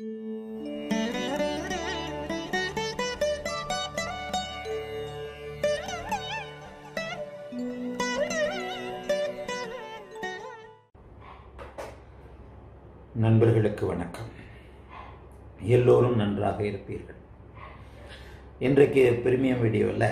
நண்பர்களுக்கு வணக்கம் எல்லோரும் நன்றாக இருப்பீர்கள் இன்றைக்கு பிரிமியம் வீடியோவில்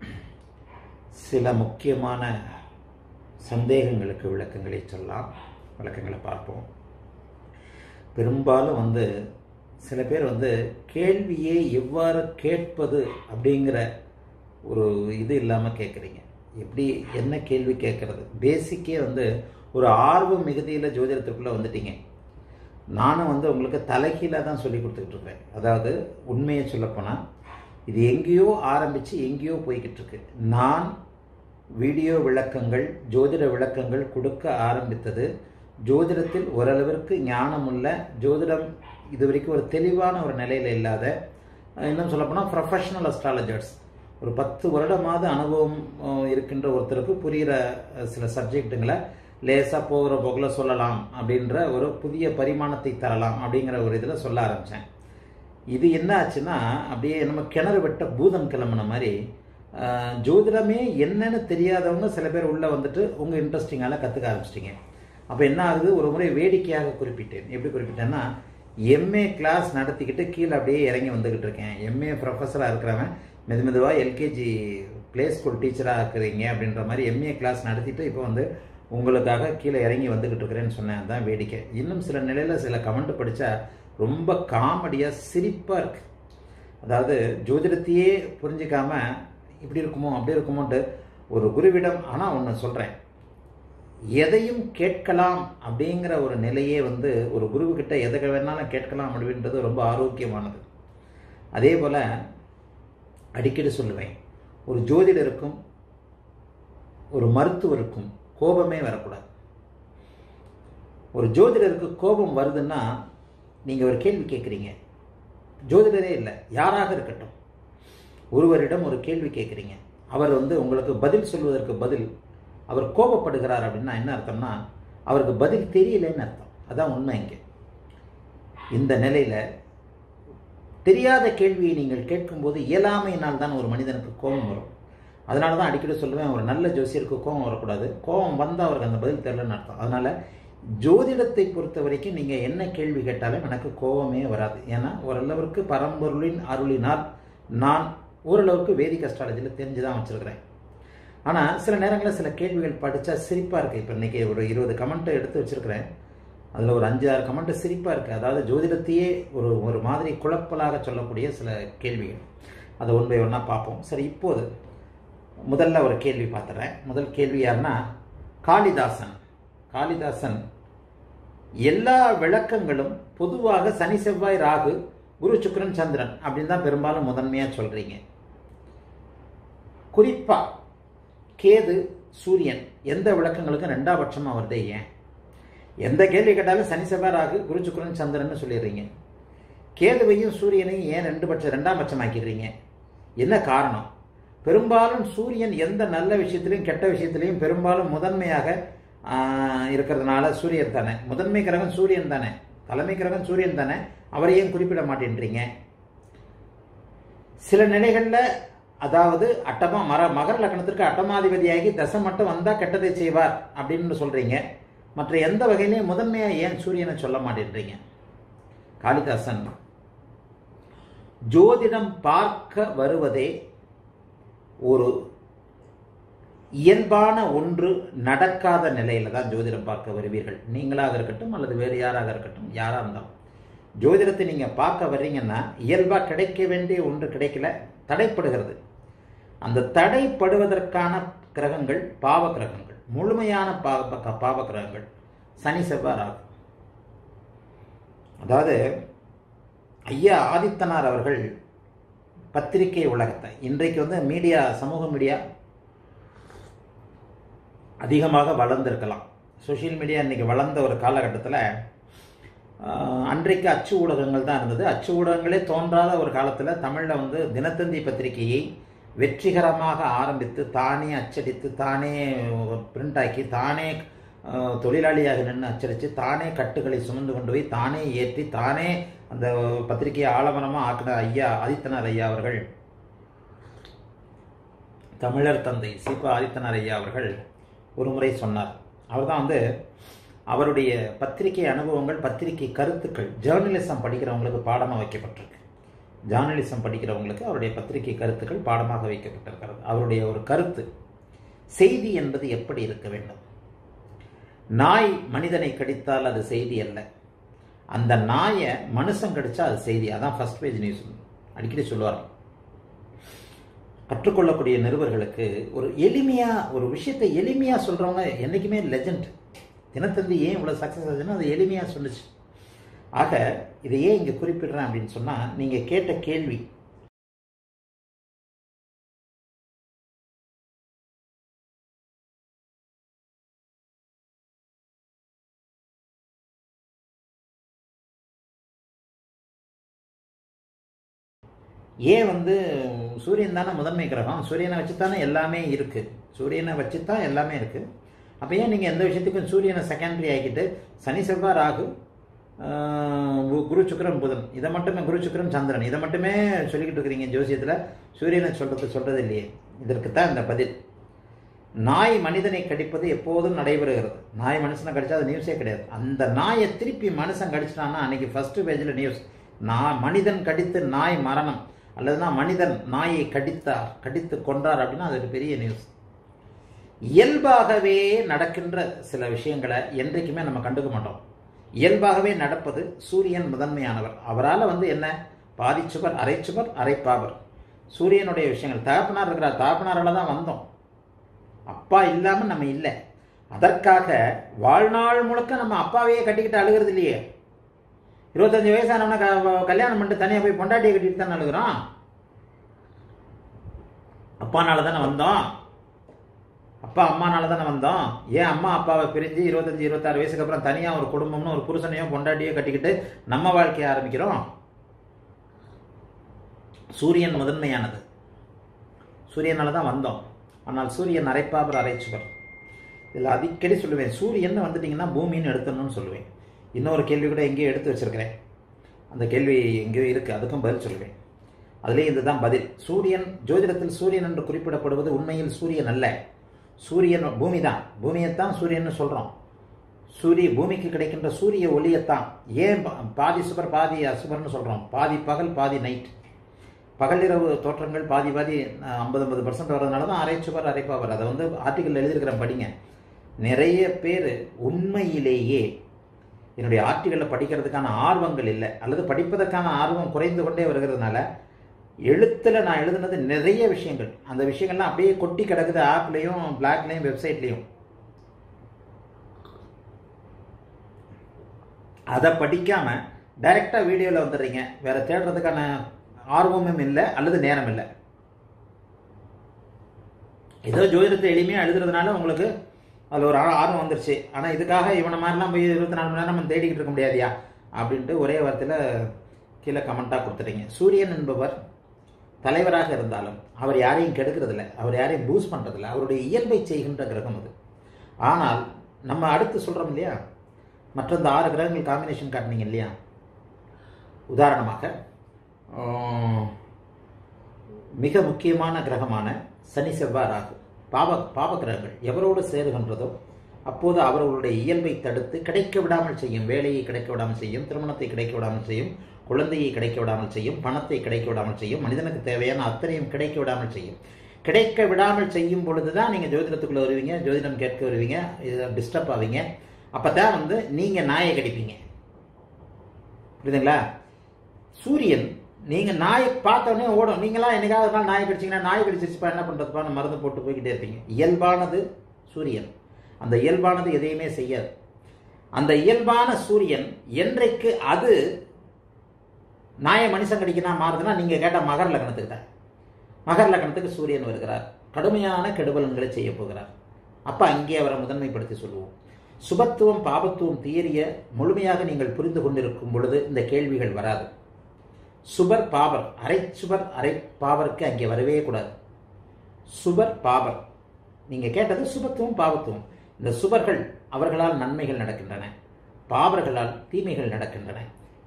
சில முக்கியமான சந்தேகங்களுக்கு விளக்கங்களை சொல்லலாம் விளக்கங்களை பார்ப்போம் பெரும்பாலும் வந்து சில பேர் வந்து கேள்வியை எவ்வாறு கேட்பது அப்படிங்கிற ஒரு இது இல்லாமல் கேட்குறீங்க எப்படி என்ன கேள்வி கேட்குறது பேசிக்கே வந்து ஒரு ஆர்வம் மிகுதியில் ஜோதிடத்துக்குள்ளே வந்துட்டீங்க நானும் வந்து உங்களுக்கு தலைகீழாக தான் சொல்லி கொடுத்துக்கிட்டு இருக்கேன் அதாவது உண்மையை சொல்லப்போனால் இது எங்கேயோ ஆரம்பித்து எங்கேயோ போய்கிட்டு இருக்கு நான் வீடியோ விளக்கங்கள் ஜோதிட விளக்கங்கள் கொடுக்க ஆரம்பித்தது ஜோதிடத்தில் ஓரளவிற்கு ஞானமுள்ள ஜோதிடம் இது வரைக்கும் ஒரு தெளிவான ஒரு நிலையில் இல்லாத இன்னும் சொல்லப்போனால் ப்ரொஃபஷனல் அஸ்ட்ராலஜர்ஸ் ஒரு பத்து வருடமாவது அனுபவம் அஹ், இருக்கின்ற ஒருத்தருக்கு புரிகிற அஹ், சில சப்ஜெக்ட்டுங்களை லேசாக போகிற போக்கில் சொல்லலாம் அப்படின்ற ஒரு புதிய பரிமாணத்தை தரலாம் அப்படிங்கிற ஒரு இதில் சொல்ல ஆரம்பித்தேன் இது என்ன ஆச்சுன்னா அப்படியே நம்ம கிணறு வெட்ட பூதம் கிளம்புன மாதிரி ஆஹ், ஜோதிடமே என்னன்னு தெரியாதவங்க சில பேர் உள்ளே வந்துட்டு உங்கள் இன்ட்ரெஸ்டிங்கால கற்றுக்க ஆரம்பிச்சிட்டிங்க அப்போ என்ன ஆகுது ஒரு முறை வேடிக்கையாக குறிப்பிட்டேன் எப்படி குறிப்பிட்டேன்னா எம்ஏ கிளாஸ் நடத்திக்கிட்டு கீழே அப்படியே இறங்கி வந்துக்கிட்டு இருக்கேன் எம்ஏ ப்ரொஃபஸராக இருக்கிறவன் மெது மெதுவாக எல்கேஜி ப்ளே ஸ்கூல் டீச்சராக இருக்கிறீங்க அப்படின்ற மாதிரி எம்ஏ கிளாஸ் நடத்திட்டு இப்போ வந்து உங்களுக்காக கீழே இறங்கி வந்துக்கிட்டு இருக்கிறேன்னு சொன்னேன் அதுதான் வேடிக்கை இன்னும் சில நிலையில் சில கமெண்ட் படித்தா ரொம்ப காமெடியாக சிரிப்பாக இருக்கு அதாவது ஜோதிடத்தையே புரிஞ்சிக்காம இப்படி இருக்குமோ அப்படி இருக்குமோன்ட்டு ஒரு குருவிடம் ஆனால் ஒன்று சொல்கிறேன் எதையும் கேட்கலாம் அப்படிங்கிற ஒரு நிலையே வந்து ஒரு குருவுக்கிட்ட எதை வேணாலும் கேட்கலாம் அப்படின்றது ரொம்ப ஆரோக்கியமானது அதே போல் அடிக்கடி சொல்லுவேன் ஒரு ஜோதிடருக்கும் ஒரு மருத்துவருக்கும் கோபமே வரக்கூடாது ஒரு ஜோதிடருக்கு கோபம் வருதுன்னா நீங்கள் ஒரு கேள்வி கேட்குறீங்க ஜோதிடரே இல்லை யாராக இருக்கட்டும் ஒருவரிடம் ஒரு கேள்வி கேட்குறீங்க அவர் வந்து உங்களுக்கு பதில் சொல்வதற்கு பதில் அவர் கோபப்படுகிறார் அப்படின்னா என்ன அர்த்தம்னா அவருக்கு பதில் தெரியலன்னு அர்த்தம் அதான் உண்மை இங்கே இந்த நிலையில் தெரியாத கேள்வியை நீங்கள் கேட்கும்போது இயலாமையினால் தான் ஒரு மனிதனுக்கு கோபம் வரும் அதனால தான் அடிக்கடி சொல்லுவேன் ஒரு நல்ல ஜோசியருக்கு கோபம் வரக்கூடாது கோபம் வந்தால் அவருக்கு அந்த பதில் தெரியலன்னு அர்த்தம் அதனால் ஜோதிடத்தை பொறுத்த வரைக்கும் நீங்கள் என்ன கேள்வி கேட்டாலும் எனக்கு கோபமே வராது ஏன்னா ஓரளவிற்கு பரம்பொருளின் அருளினால் நான் ஓரளவுக்கு வேதிக் அஸ்ட்ராலஜியில் தெரிஞ்சு தான் வச்சுருக்கிறேன் ஆனால் சில நேரங்களில் சில கேள்விகள் படித்தா சிரிப்பாக இருக்குது இப்போ இன்றைக்கி ஒரு இருபது கமெண்ட்டை எடுத்து வச்சுருக்கிறேன் அதில் ஒரு அஞ்சு ஆறு கமெண்ட்டு சிரிப்பாக இருக்குது அதாவது ஜோதிடத்தையே ஒரு ஒரு மாதிரி குழப்பலாக சொல்லக்கூடிய சில கேள்விகள் அதை ஒன் பை ஒன்றா பார்ப்போம் சரி இப்போது முதல்ல ஒரு கேள்வி பார்த்துறேன் முதல் கேள்வி யாருன்னா காளிதாசன் காளிதாசன் எல்லா விளக்கங்களும் பொதுவாக சனி செவ்வாய் ராகு குரு சுக்கிரன் சந்திரன் அப்படின்னு தான் பெரும்பாலும் முதன்மையாக சொல்கிறீங்க குறிப்பா கேது சூரியன் எந்த விளக்கங்களுக்கும் ரெண்டாம் பட்சமாக வருதே ஏன் எந்த கேள்வி கேட்டாலும் சனி செவ்வாய் ராகு குரு சுக்கிரன் சந்திரன் சொல்லிடுறீங்க கேதுவையும் சூரியனையும் ஏன் ரெண்டு பட்சம் ரெண்டாம் பட்சமாக்கிடுறீங்க என்ன காரணம் பெரும்பாலும் சூரியன் எந்த நல்ல விஷயத்திலையும் கெட்ட விஷயத்திலையும் பெரும்பாலும் முதன்மையாக ஆஹ், இருக்கிறதுனால சூரியன் தானே முதன்மை கிரகம் சூரியன் தானே தலைமை கிரகம் சூரியன் தானே அவரை ஏன் குறிப்பிட மாட்டேன்றீங்க சில நிலைகளில் அதாவது அட்டமா மர மகர லக்னத்திற்கு அட்டமாதிபதியாகி தசை மட்டும் வந்தால் கெட்டதை செய்வார் அப்படின்னு சொல்கிறீங்க மற்ற எந்த வகையிலையும் முதன்மையாக ஏன் சூரியனை சொல்ல மாட்டேன்றீங்க காளிதாசன் ஜோதிடம் பார்க்க வருவதே ஒரு இயல்பான ஒன்று நடக்காத நிலையில தான் ஜோதிடம் பார்க்க வருவீர்கள் நீங்களாக இருக்கட்டும் அல்லது வேறு யாராக இருக்கட்டும் யாராக இருந்தாலும் ஜோதிடத்தை நீங்கள் பார்க்க வர்றீங்கன்னா இயல்பாக கிடைக்க வேண்டிய ஒன்று கிடைக்கல தடைப்படுகிறது அந்த தடைப்படுவதற்கான கிரகங்கள் பாவ கிரகங்கள் முழுமையான பாவ பாவ கிரகங்கள் சனி செவ்வாய் ராகு அதாவது ஐயா ஆதித்தனார் அவர்கள் பத்திரிகை உலகத்தை இன்றைக்கு வந்து மீடியா சமூக மீடியா அதிகமாக வளர்ந்திருக்கலாம் சோஷியல் மீடியா இன்னைக்கு வளர்ந்த ஒரு காலகட்டத்தில் ஆஹ், அன்றைக்கு அச்சு ஊடகங்கள் தான் இருந்தது அச்சு ஊடகங்களே தோன்றாத ஒரு காலத்தில் தமிழில் வந்து தினத்தந்தி பத்திரிகையை வெற்றிகரமாக ஆரம்பித்து தானே அச்சடித்து தானே பிரிண்ட் ஆக்கி தானே ஆஹ், தொழிலாளியாக நின்று அச்சடித்து தானே கட்டுகளை சுமந்து கொண்டு போய் தானே ஏற்றி தானே அந்த பத்திரிகையை ஆலமரமாக ஆக்கின ஐயா ஆதித்தனார் ஐயா அவர்கள் தமிழர் தந்தை சீபா ஆதித்தனார் ஐயா அவர்கள் ஒரு முறை சொன்னார் அவர் தான் வந்து அவருடைய பத்திரிகை அனுபவங்கள் பத்திரிகை கருத்துக்கள் ஜேர்னலிசம் படிக்கிறவங்களுக்கு பாடமாக வைக்கப்பட்டிருக்கு ஜேர்னலிசம் படிக்கிறவங்களுக்கு அவருடைய பத்திரிகை கருத்துக்கள் பாடமாக வைக்கப்பட்டிருக்கிறது அவருடைய ஒரு கருத்து செய்தி என்பது எப்படி இருக்க வேண்டும் நாய் மனிதனை கடித்தால் அது செய்தி அல்ல அந்த நாயை மனுஷன் கடிச்சா அது செய்தி அதான் ஃபர்ஸ்ட் பேஜ் நியூஸ் அடிக்கடி சொல்லுவார் கற்றுக்கொள்ளக்கூடிய நிருபர்களுக்கு ஒரு எளிமையா ஒரு விஷயத்தை எளிமையா சொல்றவங்க என்னைக்குமே லெஜண்ட் தினத்தந்தி ஏன் இவ்வளவு சக்சஸ் ஆச்சுன்னா அது எளிமையா சொல்லுச்சு ஆக இதை ஏன் இங்க குறிப்பிடுறேன் அப்படின்னு சொன்னா நீங்க கேட்ட கேள்வி ஏன் வந்து சூரியன் தானே முதன்மை கிரகம் சூரியனை வச்சு தானே எல்லாமே இருக்கு சூரியனை வச்சு தான் எல்லாமே இருக்கு அப்போ ஏன் நீங்கள் எந்த விஷயத்துக்கும் சூரியனை செகண்டரி ஆக்கிட்டு சனி செவ்வாய் ராகு ஆஹ், கு- குரு சுக்கிரன் புதன் இதை மட்டுமே குரு சுக்கிரன் சந்திரன் இதை மட்டுமே சொல்லிக்கிட்டு இருக்கிறீங்க ஜோசியத்தில் சூரியனை சொல்றது சொல்றது இல்லையே இதற்கு தான் இந்த பதில் நாய் மனிதனை கடிப்பது எப்போதும் நடைபெறுகிறது நாய் மனுஷனை கடிச்சா அது நியூஸே கிடையாது அந்த நாயை திருப்பி மனுஷன் கடிச்சிட்டான்னா அன்னைக்கு ஃபர்ஸ்ட் பேஜில் நியூஸ் நான் மனிதன் கடித்து நாய் மரணம் அல்லதுனா மனிதன் நாயை கடித்தார் கடித்து கொன்றார் அப்படின்னா அது ஒரு பெரிய நியூஸ் இயல்பாகவே நடக்கின்ற சில விஷயங்களை என்றைக்குமே நம்ம கண்டுக்க மாட்டோம் இயல்பாகவே நடப்பது சூரியன் முதன்மையானவர் அவரால் வந்து என்ன பாதிச்சுவர் அரைச்சுவர் அரைப்பாவர் சூரியனுடைய விஷயங்கள் தகப்பனார் இருக்கிறார் தகப்பனாரால தான் வந்தோம் அப்பா இல்லாம நம்ம இல்லை அதற்காக வாழ்நாள் முழுக்க நம்ம அப்பாவையே கட்டிக்கிட்டு அழுகிறது இல்லையே இருபத்தஞ்சு வயசானவன க- கல்யாணம் பண்ணிட்டு தனியா போய் பொண்டாட்டியை கட்டிட்டு தானே அழுகுறோம் அப்பானால தானே வந்தோம் அப்பா அம்மானால தானே வந்தோம் ஏன் அம்மா அப்பாவை பிரிஞ்சு இருபத்தஞ்சு இருபத்தாறு வயசுக்கு அப்புறம் தனியா ஒரு குடும்பம்னு ஒரு புருஷனையோ பொண்டாட்டியோ கட்டிக்கிட்டு நம்ம வாழ்க்கையை ஆரம்பிக்கிறோம் சூரியன் முதன்மையானது சூரியனால தான் வந்தோம் ஆனால் சூரியன் அரைப்பாபர் அரைச்சுவர் இதில் அடிக்கடி சொல்லுவேன் சூரியன் வந்துட்டீங்கன்னா பூமின்னு எடுத்துடணும்னு சொல்லுவேன் இன்னொரு கேள்வி கூட எங்கேயோ எடுத்து வச்சிருக்கிறேன் அந்த கேள்வி எங்கேயோ இருக்கு அதுக்கும் பதில் சொல்லுவேன் அதுலேயே இதுதான் பதில் சூரியன் ஜோதிடத்தில் சூரியன் என்று குறிப்பிடப்படுவது உண்மையில் சூரியன் அல்ல சூரியன் பூமி தான் பூமியைத்தான் சூரியன் சொல்றோம் சூரிய பூமிக்கு கிடைக்கின்ற சூரிய ஒளியைத்தான் ஏன் பா- பாதி சுபர் பாதி அசுபர்னு சொல்றோம் பாதி பகல் பாதி நைட் பகலிரவு தோற்றங்கள் பாதி பாதி ஐம்பது ஐம்பது பர்சன்ட் வர்றதுனால தான் அரை சுபர் அரை பவர் அதை வந்து ஆர்டிக்கல் எழுதியிருக்கிறேன் படிங்க நிறைய பேர் உண்மையிலேயே என்னுடைய ஆர்டிக்கலை படிக்கிறதுக்கான ஆர்வங்கள் இல்லை அல்லது படிப்பதற்கான ஆர்வம் குறைந்து கொண்டே வருகிறதுனால எழுத்துல நான் எழுதுனது நிறைய விஷயங்கள் அந்த விஷயங்கள்லாம் அப்படியே கொட்டி கிடக்குது ஆப்லேயும் பிளாக்லேயும் வெப்சைட்லேயும் அதை படிக்காம டைரக்டா வீடியோவில் வந்துடுறீங்க வேற தேடுறதுக்கான ஆர்வமும் இல்லை அல்லது நேரம் இல்லை ஏதோ ஜோதிடத்தை எளிமையாக எழுதுறதுனால உங்களுக்கு அதில் ஒரு ஆ- ஆர்வம் வந்துருச்சு ஆனால் இதுக்காக இவனை மாதிரிலாம் போய் இருபத்தி நாலு மணி நேரம் நம்ம தேடிக்கிட்டு இருக்க முடியாதியா அப்படின்ட்டு ஒரே வார்த்தையில் கீழே கமெண்ட்டாக கொடுத்துட்டீங்க சூரியன் என்பவர் தலைவராக இருந்தாலும் அவர் யாரையும் கெடுக்கிறதில்ல அவர் யாரையும் பூஸ்ட் பண்ணுறதில்ல அவருடைய இயல்பை செய்கின்ற கிரகம் அது ஆனால் நம்ம அடுத்து சொல்கிறோம் இல்லையா மற்ற இந்த ஆறு கிரகங்கள் காம்பினேஷன் காட்டினீங்க இல்லையா உதாரணமாக ஆஹ், மிக முக்கியமான கிரகமான சனி செவ்வாய் ராகு பாவ பாவ கிரகங்கள் எவரோடு சேருகின்றதோ அப்போது அவர்களுடைய இயல்பை தடுத்து கிடைக்க விடாமல் செய்யும் வேலையை கிடைக்க விடாமல் செய்யும் திருமணத்தை கிடைக்க விடாமல் செய்யும் குழந்தையை கிடைக்க விடாமல் செய்யும் பணத்தை கிடைக்க விடாமல் செய்யும் மனிதனுக்கு தேவையான அத்தனையும் கிடைக்க விடாமல் செய்யும் கிடைக்க விடாமல் செய்யும் பொழுதுதான் நீங்க ஜோதிடத்துக்குள்ள வருவீங்க ஜோதிடம் கேட்க வருவீங்க டிஸ்டர்ப் ஆவீங்க அப்பதான் வந்து நீங்க நாயை கடிப்பீங்க புரியுதுங்களா சூரியன் நீங்க நாயை பார்த்த உடனே ஓடும் நீங்களாம் என்னைக்காவது ஒரு நாள் நாய் கடிச்சீங்கன்னா நாய் கடிச்சிருச்சுப்பா என்ன பண்றதுப்பா மருந்து போட்டு போய்கிட்டே இருப்பீங்க இயல்பானது சூரியன் அந்த இயல்பானது எதையுமே செய்யாது அந்த இயல்பான சூரியன் என்றைக்கு அது நாயை மனுஷன் கடிக்கனா மாறுதுன்னா நீங்க கேட்ட மகர லக்னத்துக்கு தான் மகர லக்னத்துக்கு சூரியன் வருகிறார் கடுமையான கெடுபலன்களை செய்ய போகிறார் அப்ப அங்கே அவரை முதன்மைப்படுத்தி சொல்லுவோம் சுபத்துவம் பாபத்துவம் தியரிய முழுமையாக நீங்கள் புரிந்து கொண்டிருக்கும் பொழுது இந்த கேள்விகள் வராது சுபர் பாபர் அரை சுபர் அரை பாவருக்கு அங்கே வரவே கூடாது சுபர் பாபர் நீங்க கேட்டது சுபத்துவம் பாவத்துவம் இந்த சுபர்கள் அவர்களால் நன்மைகள் நடக்கின்றன பாவர்களால் தீமைகள் நடக்கின்றன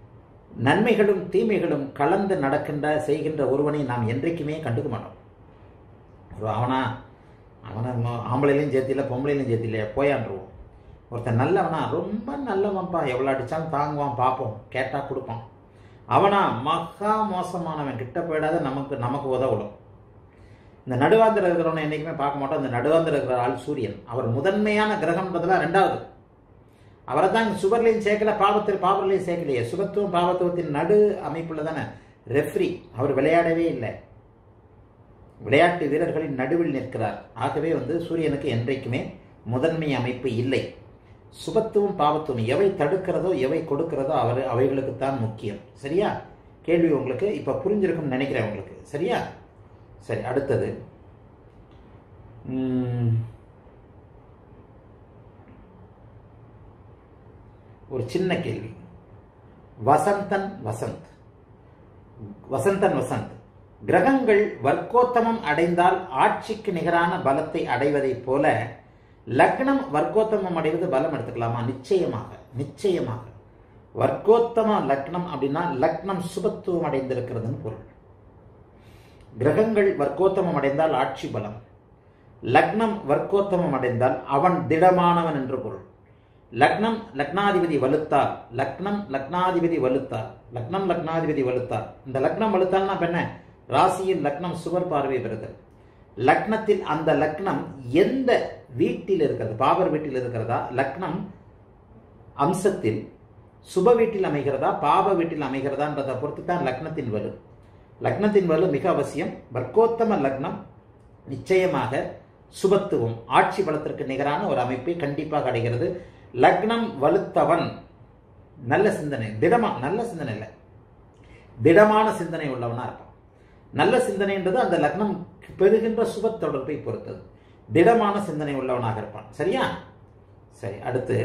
நன்மைகளும் தீமைகளும் கலந்து நடக்கின்ற செய்கின்ற ஒருவனை நாம் என்றைக்குமே கண்டுக்க மாட்டோம் ஒரு அவனா அவனை ம- ஆம்பளையிலையும் சேர்த்தில பொம்பளையிலையும் சேர்த்தில போயான்றுவோம் ஒருத்தன் நல்லவனா ரொம்ப நல்லவன்ப்பா எவ்வளோ அடித்தாலும் தாங்குவான் பார்ப்போம் கேட்டால் கொடுப்பான் அவனா மகா மோசமானவன் கிட்ட போயிடாத நமக்கு நமக்கு உதவலும் இந்த நடுவாந்திர இருக்கிறவனை என்றைக்குமே பார்க்க மாட்டோம் இந்த நடுவாந்திர இருக்கிற ஆள் சூரியன் அவர் முதன்மையான கிரகம்ன்றதுல ரெண்டாவது அவரை தான் சுவர்லையும் சேர்க்கல பாவத்தில் பாவர்லையும் சேர்க்கலையே சுகத்துவம் பாவத்துவத்தின் நடு அமைப்புல தானே ரெஃப்ரி அவர் விளையாடவே இல்லை விளையாட்டு வீரர்களின் நடுவில் நிற்கிறார் ஆகவே வந்து சூரியனுக்கு என்றைக்குமே முதன்மை அமைப்பு இல்லை சுபத்துவம் பாவத்துவம் எவை தடுக்கிறதோ எவை கொடுக்கிறதோ அவர் அவைகளுக்குத்தான் முக்கியம் சரியா கேள்வி உங்களுக்கு இப்ப புரிஞ்சிருக்கும்னு நினைக்கிறேன் உங்களுக்கு சரியா சரி அடுத்தது உம், ஒரு சின்ன கேள்வி வசந்தன் வசந்த் வசந்தன் வசந்த் கிரகங்கள் வர்க்கோத்தமம் அடைந்தால் ஆட்சிக்கு நிகரான பலத்தை அடைவதைப் போல லக்னம் வர்க்கோத்தமம் அடைவது பலம் எடுத்துக்கலாமா நிச்சயமாக நிச்சயமாக வர்க்கோத்தம லக்னம் அப்படின்னா லக்னம் சுபத்துவம் அடைந்திருக்கிறதுன்னு பொருள் கிரகங்கள் வர்க்கோத்தமம் அடைந்தால் ஆட்சி பலம் லக்னம் வர்க்கோத்தமம் அடைந்தால் அவன் திடமானவன் என்று பொருள் லக்னம் லக்னாதிபதி வலுத்தால் லக்னம் லக்னாதிபதி வலுத்தால் லக்னம் லக்னாதிபதி வலுத்தால் இந்த லக்னம் வலுத்தால்னா இப்ப என்ன ராசியில் லக்னம் சுவர் பார்வை பெறுதல் லக்னத்தில் அந்த லக்னம் எந்த வீட்டில் இருக்கிறது பாபர் வீட்டில் இருக்கிறதா லக்னம் அம்சத்தில் சுப வீட்டில் அமைகிறதா பாப வீட்டில் அமைகிறதான்றதை பொறுத்து தான் லக்னத்தின் வலு லக்னத்தின் வலு மிக அவசியம் வர்க்கோத்தம லக்னம் நிச்சயமாக சுபத்துவம் ஆட்சி பலத்திற்கு நிகரான ஒரு அமைப்பை கண்டிப்பாக அடைகிறது லக்னம் வலுத்தவன் நல்ல சிந்தனை திடமா நல்ல சிந்தனை இல்லை திடமான சிந்தனை உள்ளவனா இருப்பான் நல்ல சிந்தனைன்றது அந்த லக்னம் பெறுகின்ற சுப தொடர்பை பொறுத்தது திடமான சிந்தனை உள்ளவனாக இருப்பான் சரியா சரி அடுத்து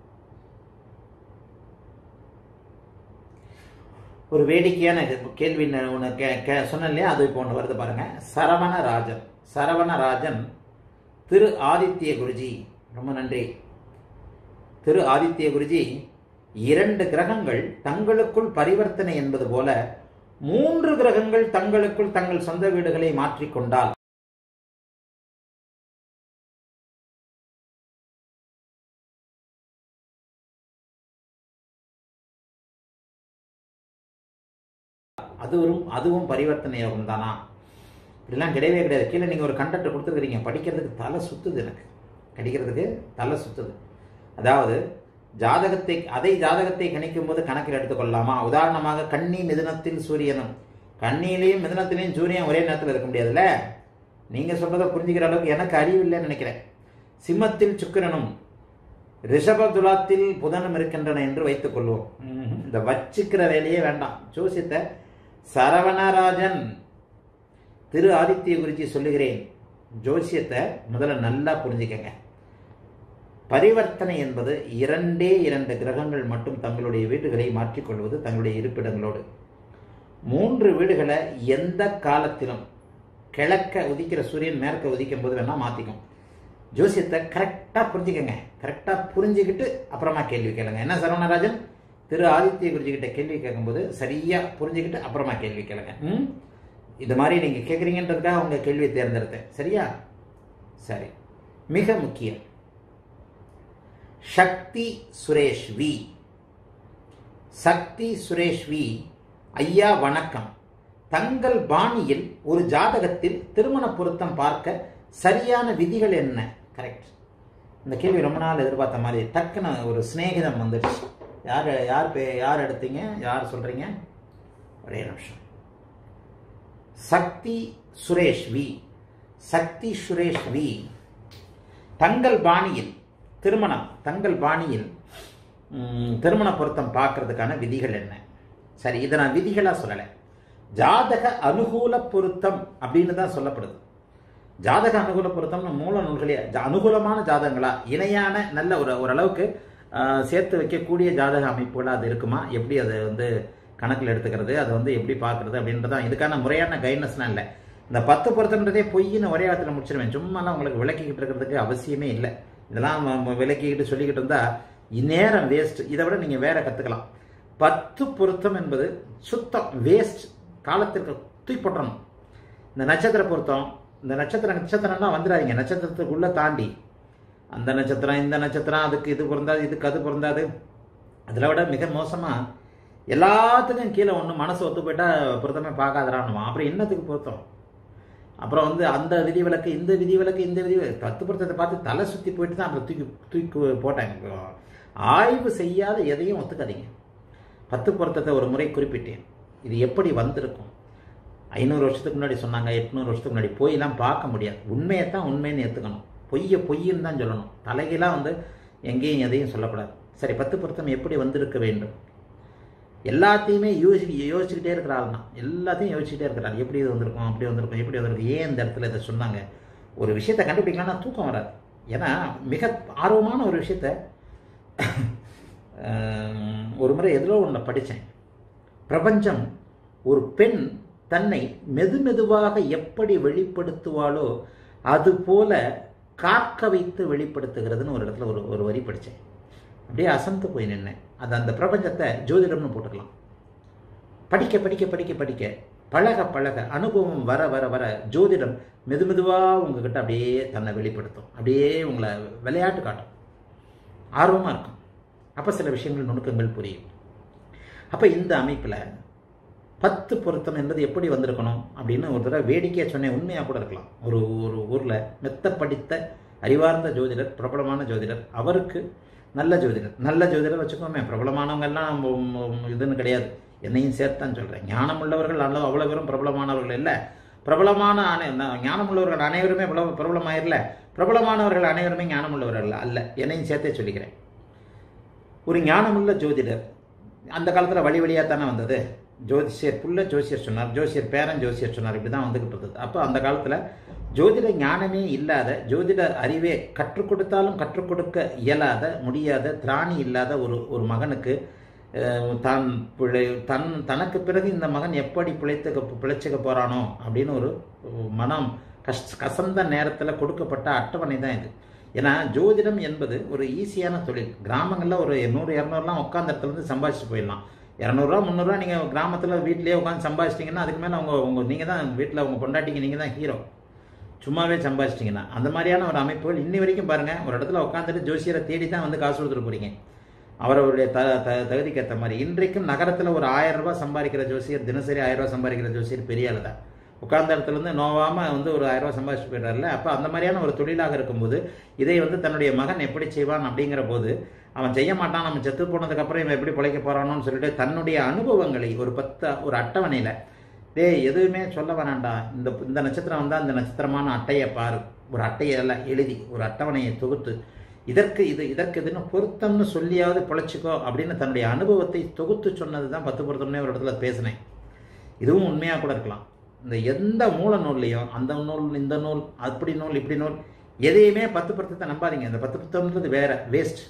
ஒரு வேடிக்கையான இது கேள்வி நான் ஒண்ணு கே- கே- சொன்னேன் இல்லையா அது இப்போ ஒன்று வருது பாருங்க சரவணராஜன் சரவணராஜன் திரு ஆதித்ய குருஜி ரொம்ப நன்றி திரு ஆதித்ய குருஜி இரண்டு கிரகங்கள் தங்களுக்குள் பரிவர்த்தனை என்பது போல மூன்று கிரகங்கள் தங்களுக்குள் தங்கள் சொந்த வீடுகளை மாற்றிக்கொண்டால் அதுவும் அதுவும் பரிவர்த்தனை யோகம் தானா இப்படிலாம் கிடையவே கிடையாது கீழே நீங்கள் ஒரு கண்டக்ட் கொடுத்துருக்கீங்க படிக்கிறதுக்கு தலை சுத்துது எனக்கு படிக்கிறதுக்கு தலை சுத்துது அதாவது ஜாதகத்தை அதை ஜாதகத்தை கணிக்கும் போது கணக்கில் எடுத்துக்கொள்ளலாமா உதாரணமாக கன்னி மிதுனத்தில் சூரியனும் கண்ணியிலையும் மிதுனத்திலையும் சூரியன் ஒரே நேரத்தில் இருக்க முடியாதுல்ல நீங்க சொல்றதை புரிஞ்சுக்கிற அளவுக்கு எனக்கு அறிவு இல்லைன்னு நினைக்கிறேன் சிம்மத்தில் சுக்கிரனும் ரிஷப துலாத்தில் புதனும் இருக்கின்றன என்று வைத்துக் கொள்வோம் ம்ஹும். இந்த வச்சுக்கிற வேலையே வேண்டாம் ஜோசியத்தை சரவணராஜன் திரு ஆதித்ய குருஜி சொல்லுகிறேன் ஜோசியத்தை முதல்ல நல்லா புரிஞ்சுக்கங்க பரிவர்த்தனை என்பது இரண்டே இரண்டு கிரகங்கள் மட்டும் தங்களுடைய வீடுகளை மாற்றிக்கொள்வது தங்களுடைய இருப்பிடங்களோடு மூன்று வீடுகளை எந்த காலத்திலும் கிழக்க உதிக்கிற சூரியன் மேற்க உதிக்கும் போது வேணா மாத்திக்கும் ஜோசியத்தை கரெக்டா புரிஞ்சுக்கங்க கரெக்டா புரிஞ்சுக்கிட்டு அப்புறமா கேள்வி கேளுங்க என்ன சரவணராஜன் திரு ஆதித்ய குருஜி கிட்ட கேள்வி கேட்கும்போது சரியா புரிஞ்சுக்கிட்டு அப்புறமா கேள்வி கேளுங்க ம் இது மாதிரி நீங்க கேட்குறீங்கன்றதுக்காக உங்க கேள்வியை தேர்ந்தெடுத்தேன் சரியா சரி மிக முக்கியம் சக்தி சுரேஷ் வி சக்தி சுரேஷ் வி ஐயா வணக்கம் தங்கள் பாணியில் ஒரு ஜாதகத்தில் திருமண பொருத்தம் பார்க்க சரியான விதிகள் என்ன கரெக்ட் இந்த கேள்வி ரொம்ப நாள் எதிர்பார்த்த மாதிரி டக்குன்னு ஒரு சிநேகிதம் வந்துடுச்சு யார் யார் பே யார் எடுத்தீங்க யார் சொல்றீங்க ஒரே நிமிஷம் சக்தி சுரேஷ் வி சக்தி சுரேஷ் வி தங்கள் பாணியில் திருமணம் தங்கள் பாணியில் ம், திருமண பொருத்தம் பார்க்கறதுக்கான விதிகள் என்ன சரி இதை நான் விதிகளா சொல்லலை ஜாதக அனுகூல பொருத்தம் அப்படின்னு தான் சொல்லப்படுது ஜாதக அனுகூல பொருத்தம்னு மூல நூல்களே ஜா- அனுகூலமான ஜாதகங்களா இணையான நல்ல ஒரு ஓரளவுக்கு ஆ, சேர்த்து வைக்கக்கூடிய ஜாதக அமைப்புகளா அது இருக்குமா எப்படி அதை வந்து கணக்கில் எடுத்துக்கிறது அதை வந்து எப்படி பார்க்கறது அப்படின்றதான் இதுக்கான முறையான கைட்னஸ்லாம் இல்லை இந்த பத்து பொருத்தம்ன்றதே பொய்ன்னு ஒரே வாரத்தில் முடிச்சிருவேன் சும்மாலாம் உங்களுக்கு விளக்கிக்கிட்டு இருக்கிறதுக்கு அவசியமே இல்லை இதெல்லாம் ம- ம- விளக்கிக்கிட்டு சொல்லிக்கிட்டு இருந்தா இந்நேரம் வேஸ்ட் இதை விட நீங்கள் வேற கற்றுக்கலாம் பத்து பொருத்தம் என்பது சுத்தம் வேஸ்ட் காலத்திற்கு தூக்கி போட்டணும் இந்த நட்சத்திர பொருத்தம் இந்த நட்சத்திர நட்சத்திரம்லாம் வந்துடாதீங்க நட்சத்திரத்துக்குள்ள தாண்டி அந்த நட்சத்திரம் இந்த நட்சத்திரம் அதுக்கு இது பொருந்தாது இதுக்கு அது பொருந்தாது அதில் விட மிக மோசமாக எல்லாத்துக்கும் கீழே ஒன்று மனசு ஒத்து போயிட்டா பொருத்தமே பார்க்காதரான்னுவான் அப்புறம் என்னத்துக்கு பொருத்தம் அப்புறம் வந்து அந்த விதிவிலக்கு இந்த விதிவிலக்கு இந்த விதி பத்து பொருத்தத்தை பார்த்து தலை சுற்றி போயிட்டு தான் அப்புறம் தூக்கி தூக்கி போட்டாங்க ஆய்வு செய்யாத எதையும் ஒத்துக்காதீங்க பத்து பொருத்தத்தை ஒரு முறை குறிப்பிட்டேன் இது எப்படி வந்திருக்கும் ஐநூறு வருஷத்துக்கு முன்னாடி சொன்னாங்க எட்நூறு வருஷத்துக்கு முன்னாடி போயெல்லாம் பார்க்க முடியாது உண்மையை தான் உண்மைன்னு ஏற்றுக்கணும் பொய்யை பொய்ன்னு தான் சொல்லணும் தலைகீழாக வந்து எங்கேயும் எதையும் சொல்லக்கூடாது சரி பத்து பொருத்தம் எப்படி வந்திருக்க வேண்டும் எல்லாத்தையுமே யோசி யோசிச்சுக்கிட்டே இருக்கிற ஆள் தான் எல்லாத்தையும் யோசிச்சுட்டே இருக்கிறார் எப்படி இது வந்திருக்கும் அப்படி வந்திருக்கும் எப்படி வந்திருக்கும் ஏன் இந்த இடத்துல இதை சொன்னாங்க ஒரு விஷயத்தை கண்டுபிடிக்கலாம்னா தூக்கம் வராது ஏன்னா மிக ஆர்வமான ஒரு விஷயத்த ஒரு முறை எதிலோ ஒன்று படித்தேன் பிரபஞ்சம் ஒரு பெண் தன்னை மெது மெதுவாக எப்படி வெளிப்படுத்துவாளோ அது போல காக்க வைத்து வெளிப்படுத்துகிறதுன்னு ஒரு இடத்துல ஒரு ஒரு வரி படித்தேன் அப்படியே அசந்து போய் நின்னேன் அது அந்த பிரபஞ்சத்தை ஜோதிடம்னு போட்டுக்கலாம் படிக்க படிக்க படிக்க படிக்க பழக பழக அனுபவம் வர வர வர ஜோதிடம் மெது மெதுவாக உங்ககிட்ட அப்படியே தன்னை வெளிப்படுத்தும் அப்படியே உங்களை விளையாட்டு காட்டும் ஆர்வமாக இருக்கும் அப்போ சில விஷயங்கள் நுணுக்கங்கள் புரியும் அப்போ இந்த அமைப்பில் பத்து பொருத்தம் என்பது எப்படி வந்திருக்கணும் அப்படின்னு ஒரு தடவை வேடிக்கையாக சொன்னேன் உண்மையாக கூட இருக்கலாம் ஒரு ஒரு ஊரில் மெத்த படித்த அறிவார்ந்த ஜோதிடர் பிரபலமான ஜோதிடர் அவருக்கு நல்ல ஜோதிடர் நல்ல ஜோதிடர் வச்சுக்கோமே பிரபலமானவங்கெல்லாம் இதுன்னு கிடையாது என்னையும் சேர்த்தான் சொல்கிறேன் ஞானம் உள்ளவர்கள் அல்ல அவ்வளோ பேரும் பிரபலமானவர்கள் இல்லை பிரபலமான அனை ஞானம் உள்ளவர்கள் அனைவருமே பிரபலமாயிரல பிரபலமானவர்கள் அனைவருமே ஞானம் உள்ளவர்கள் அல்ல என்னையும் சேர்த்தே சொல்லிக்கிறேன் ஒரு ஞானமுள்ள ஜோதிடர் அந்த காலத்தில் வழி வழியாக தானே வந்தது ஜோதிஷியர் புள்ள ஜோசியர் சொன்னார் ஜோசியர் பேரன் ஜோசியர் சொன்னார் இப்படி தான் வந்துக்கிட்டு இருந்தது அப்போ அந்த காலத்தில் ஜோதிட ஞானமே இல்லாத ஜோதிட அறிவே கற்றுக் கொடுத்தாலும் கற்றுக் கொடுக்க இயலாத முடியாத திராணி இல்லாத ஒரு ஒரு மகனுக்கு தான் பிழை தன் தனக்கு பிறகு இந்த மகன் எப்படி பிழைத்துக்க பிழைச்சிக்க போகிறானோ அப்படின்னு ஒரு மனம் கஷ் கசந்த நேரத்தில் கொடுக்கப்பட்ட அட்டவணை தான் இது ஏன்னா ஜோதிடம் என்பது ஒரு ஈஸியான தொழில் கிராமங்களில் ஒரு நூறு இரநூறுலாம் உட்காந்த இடத்துலேருந்து சம்பாதிச்சுட்டு போயிடலாம் இரநூறுவா முந்நூறுரூவா நீங்கள் கிராமத்தில் வீட்லேயே உட்காந்து சம்பாதிச்சிட்டிங்கன்னா அதுக்கு மேலே உங்கள் உங்கள் நீங்கள் தான் வீட்டில் உங்கள் பொண்டாட்டிக்கு நீங்கள் தான் ஹீரோ சும்மாவே சம்பாதிச்சிட்டிங்கன்னா அந்த மாதிரியான ஒரு அமைப்புகள் இன்னி வரைக்கும் பாருங்கள் ஒரு இடத்துல உட்காந்துட்டு ஜோசியரை தேடி தான் வந்து காசு கொடுத்துட்டு போகிறீங்க அவருடைய த த தகுதிக்கு ஏற்ற மாதிரி இன்றைக்கும் நகரத்தில் ஒரு ஆயிரம் ரூபாய் சம்பாதிக்கிற ஜோசியர் தினசரி ஆயிரம் ரூபாய் சம்பாதிக்கிற ஜோசியர் பெரிய ஆள் தான் உட்கார்ந்த இடத்துலேருந்து நோவாமல் வந்து ஒரு ஆயிரம் ரூபாய் சம்பாதிச்சு போயிடுறாருல அப்போ அந்த மாதிரியான ஒரு தொழிலாக இருக்கும்போது இதை வந்து தன்னுடைய மகன் எப்படி செய்வான் அப்படிங்கிற போது அவன் செய்ய மாட்டான் நம்ம செத்து போனதுக்கப்புறம் இவன் எப்படி பிழைக்க போகிறானோன்னு சொல்லிட்டு தன்னுடைய அனுபவங்களை ஒரு பத்து ஒரு அட்டவணையில் டேய் எதுவுமே சொல்ல வேணாண்டா இந்த இந்த நட்சத்திரம் வந்தால் இந்த நட்சத்திரமான அட்டையை பாரு ஒரு அட்டையெல்லாம் எழுதி ஒரு அட்டவணையை தொகுத்து இதற்கு இது இதற்கு இதுன்னு பொருத்தம்னு சொல்லியாவது பிழைச்சிக்கோ அப்படின்னு தன்னுடைய அனுபவத்தை தொகுத்து சொன்னது தான் பத்து பொருத்தம்னே ஒரு இடத்துல பேசினேன் இதுவும் உண்மையாக கூட இருக்கலாம் இந்த எந்த மூல நூல்லையும் அந்த நூல் இந்த நூல் அப்படி நூல் இப்படி நூல் எதையுமே பத்து பொருத்தத்தை நம்பாதீங்க இந்த பத்து பொருத்தம்ன்றது வேற வேஸ்ட்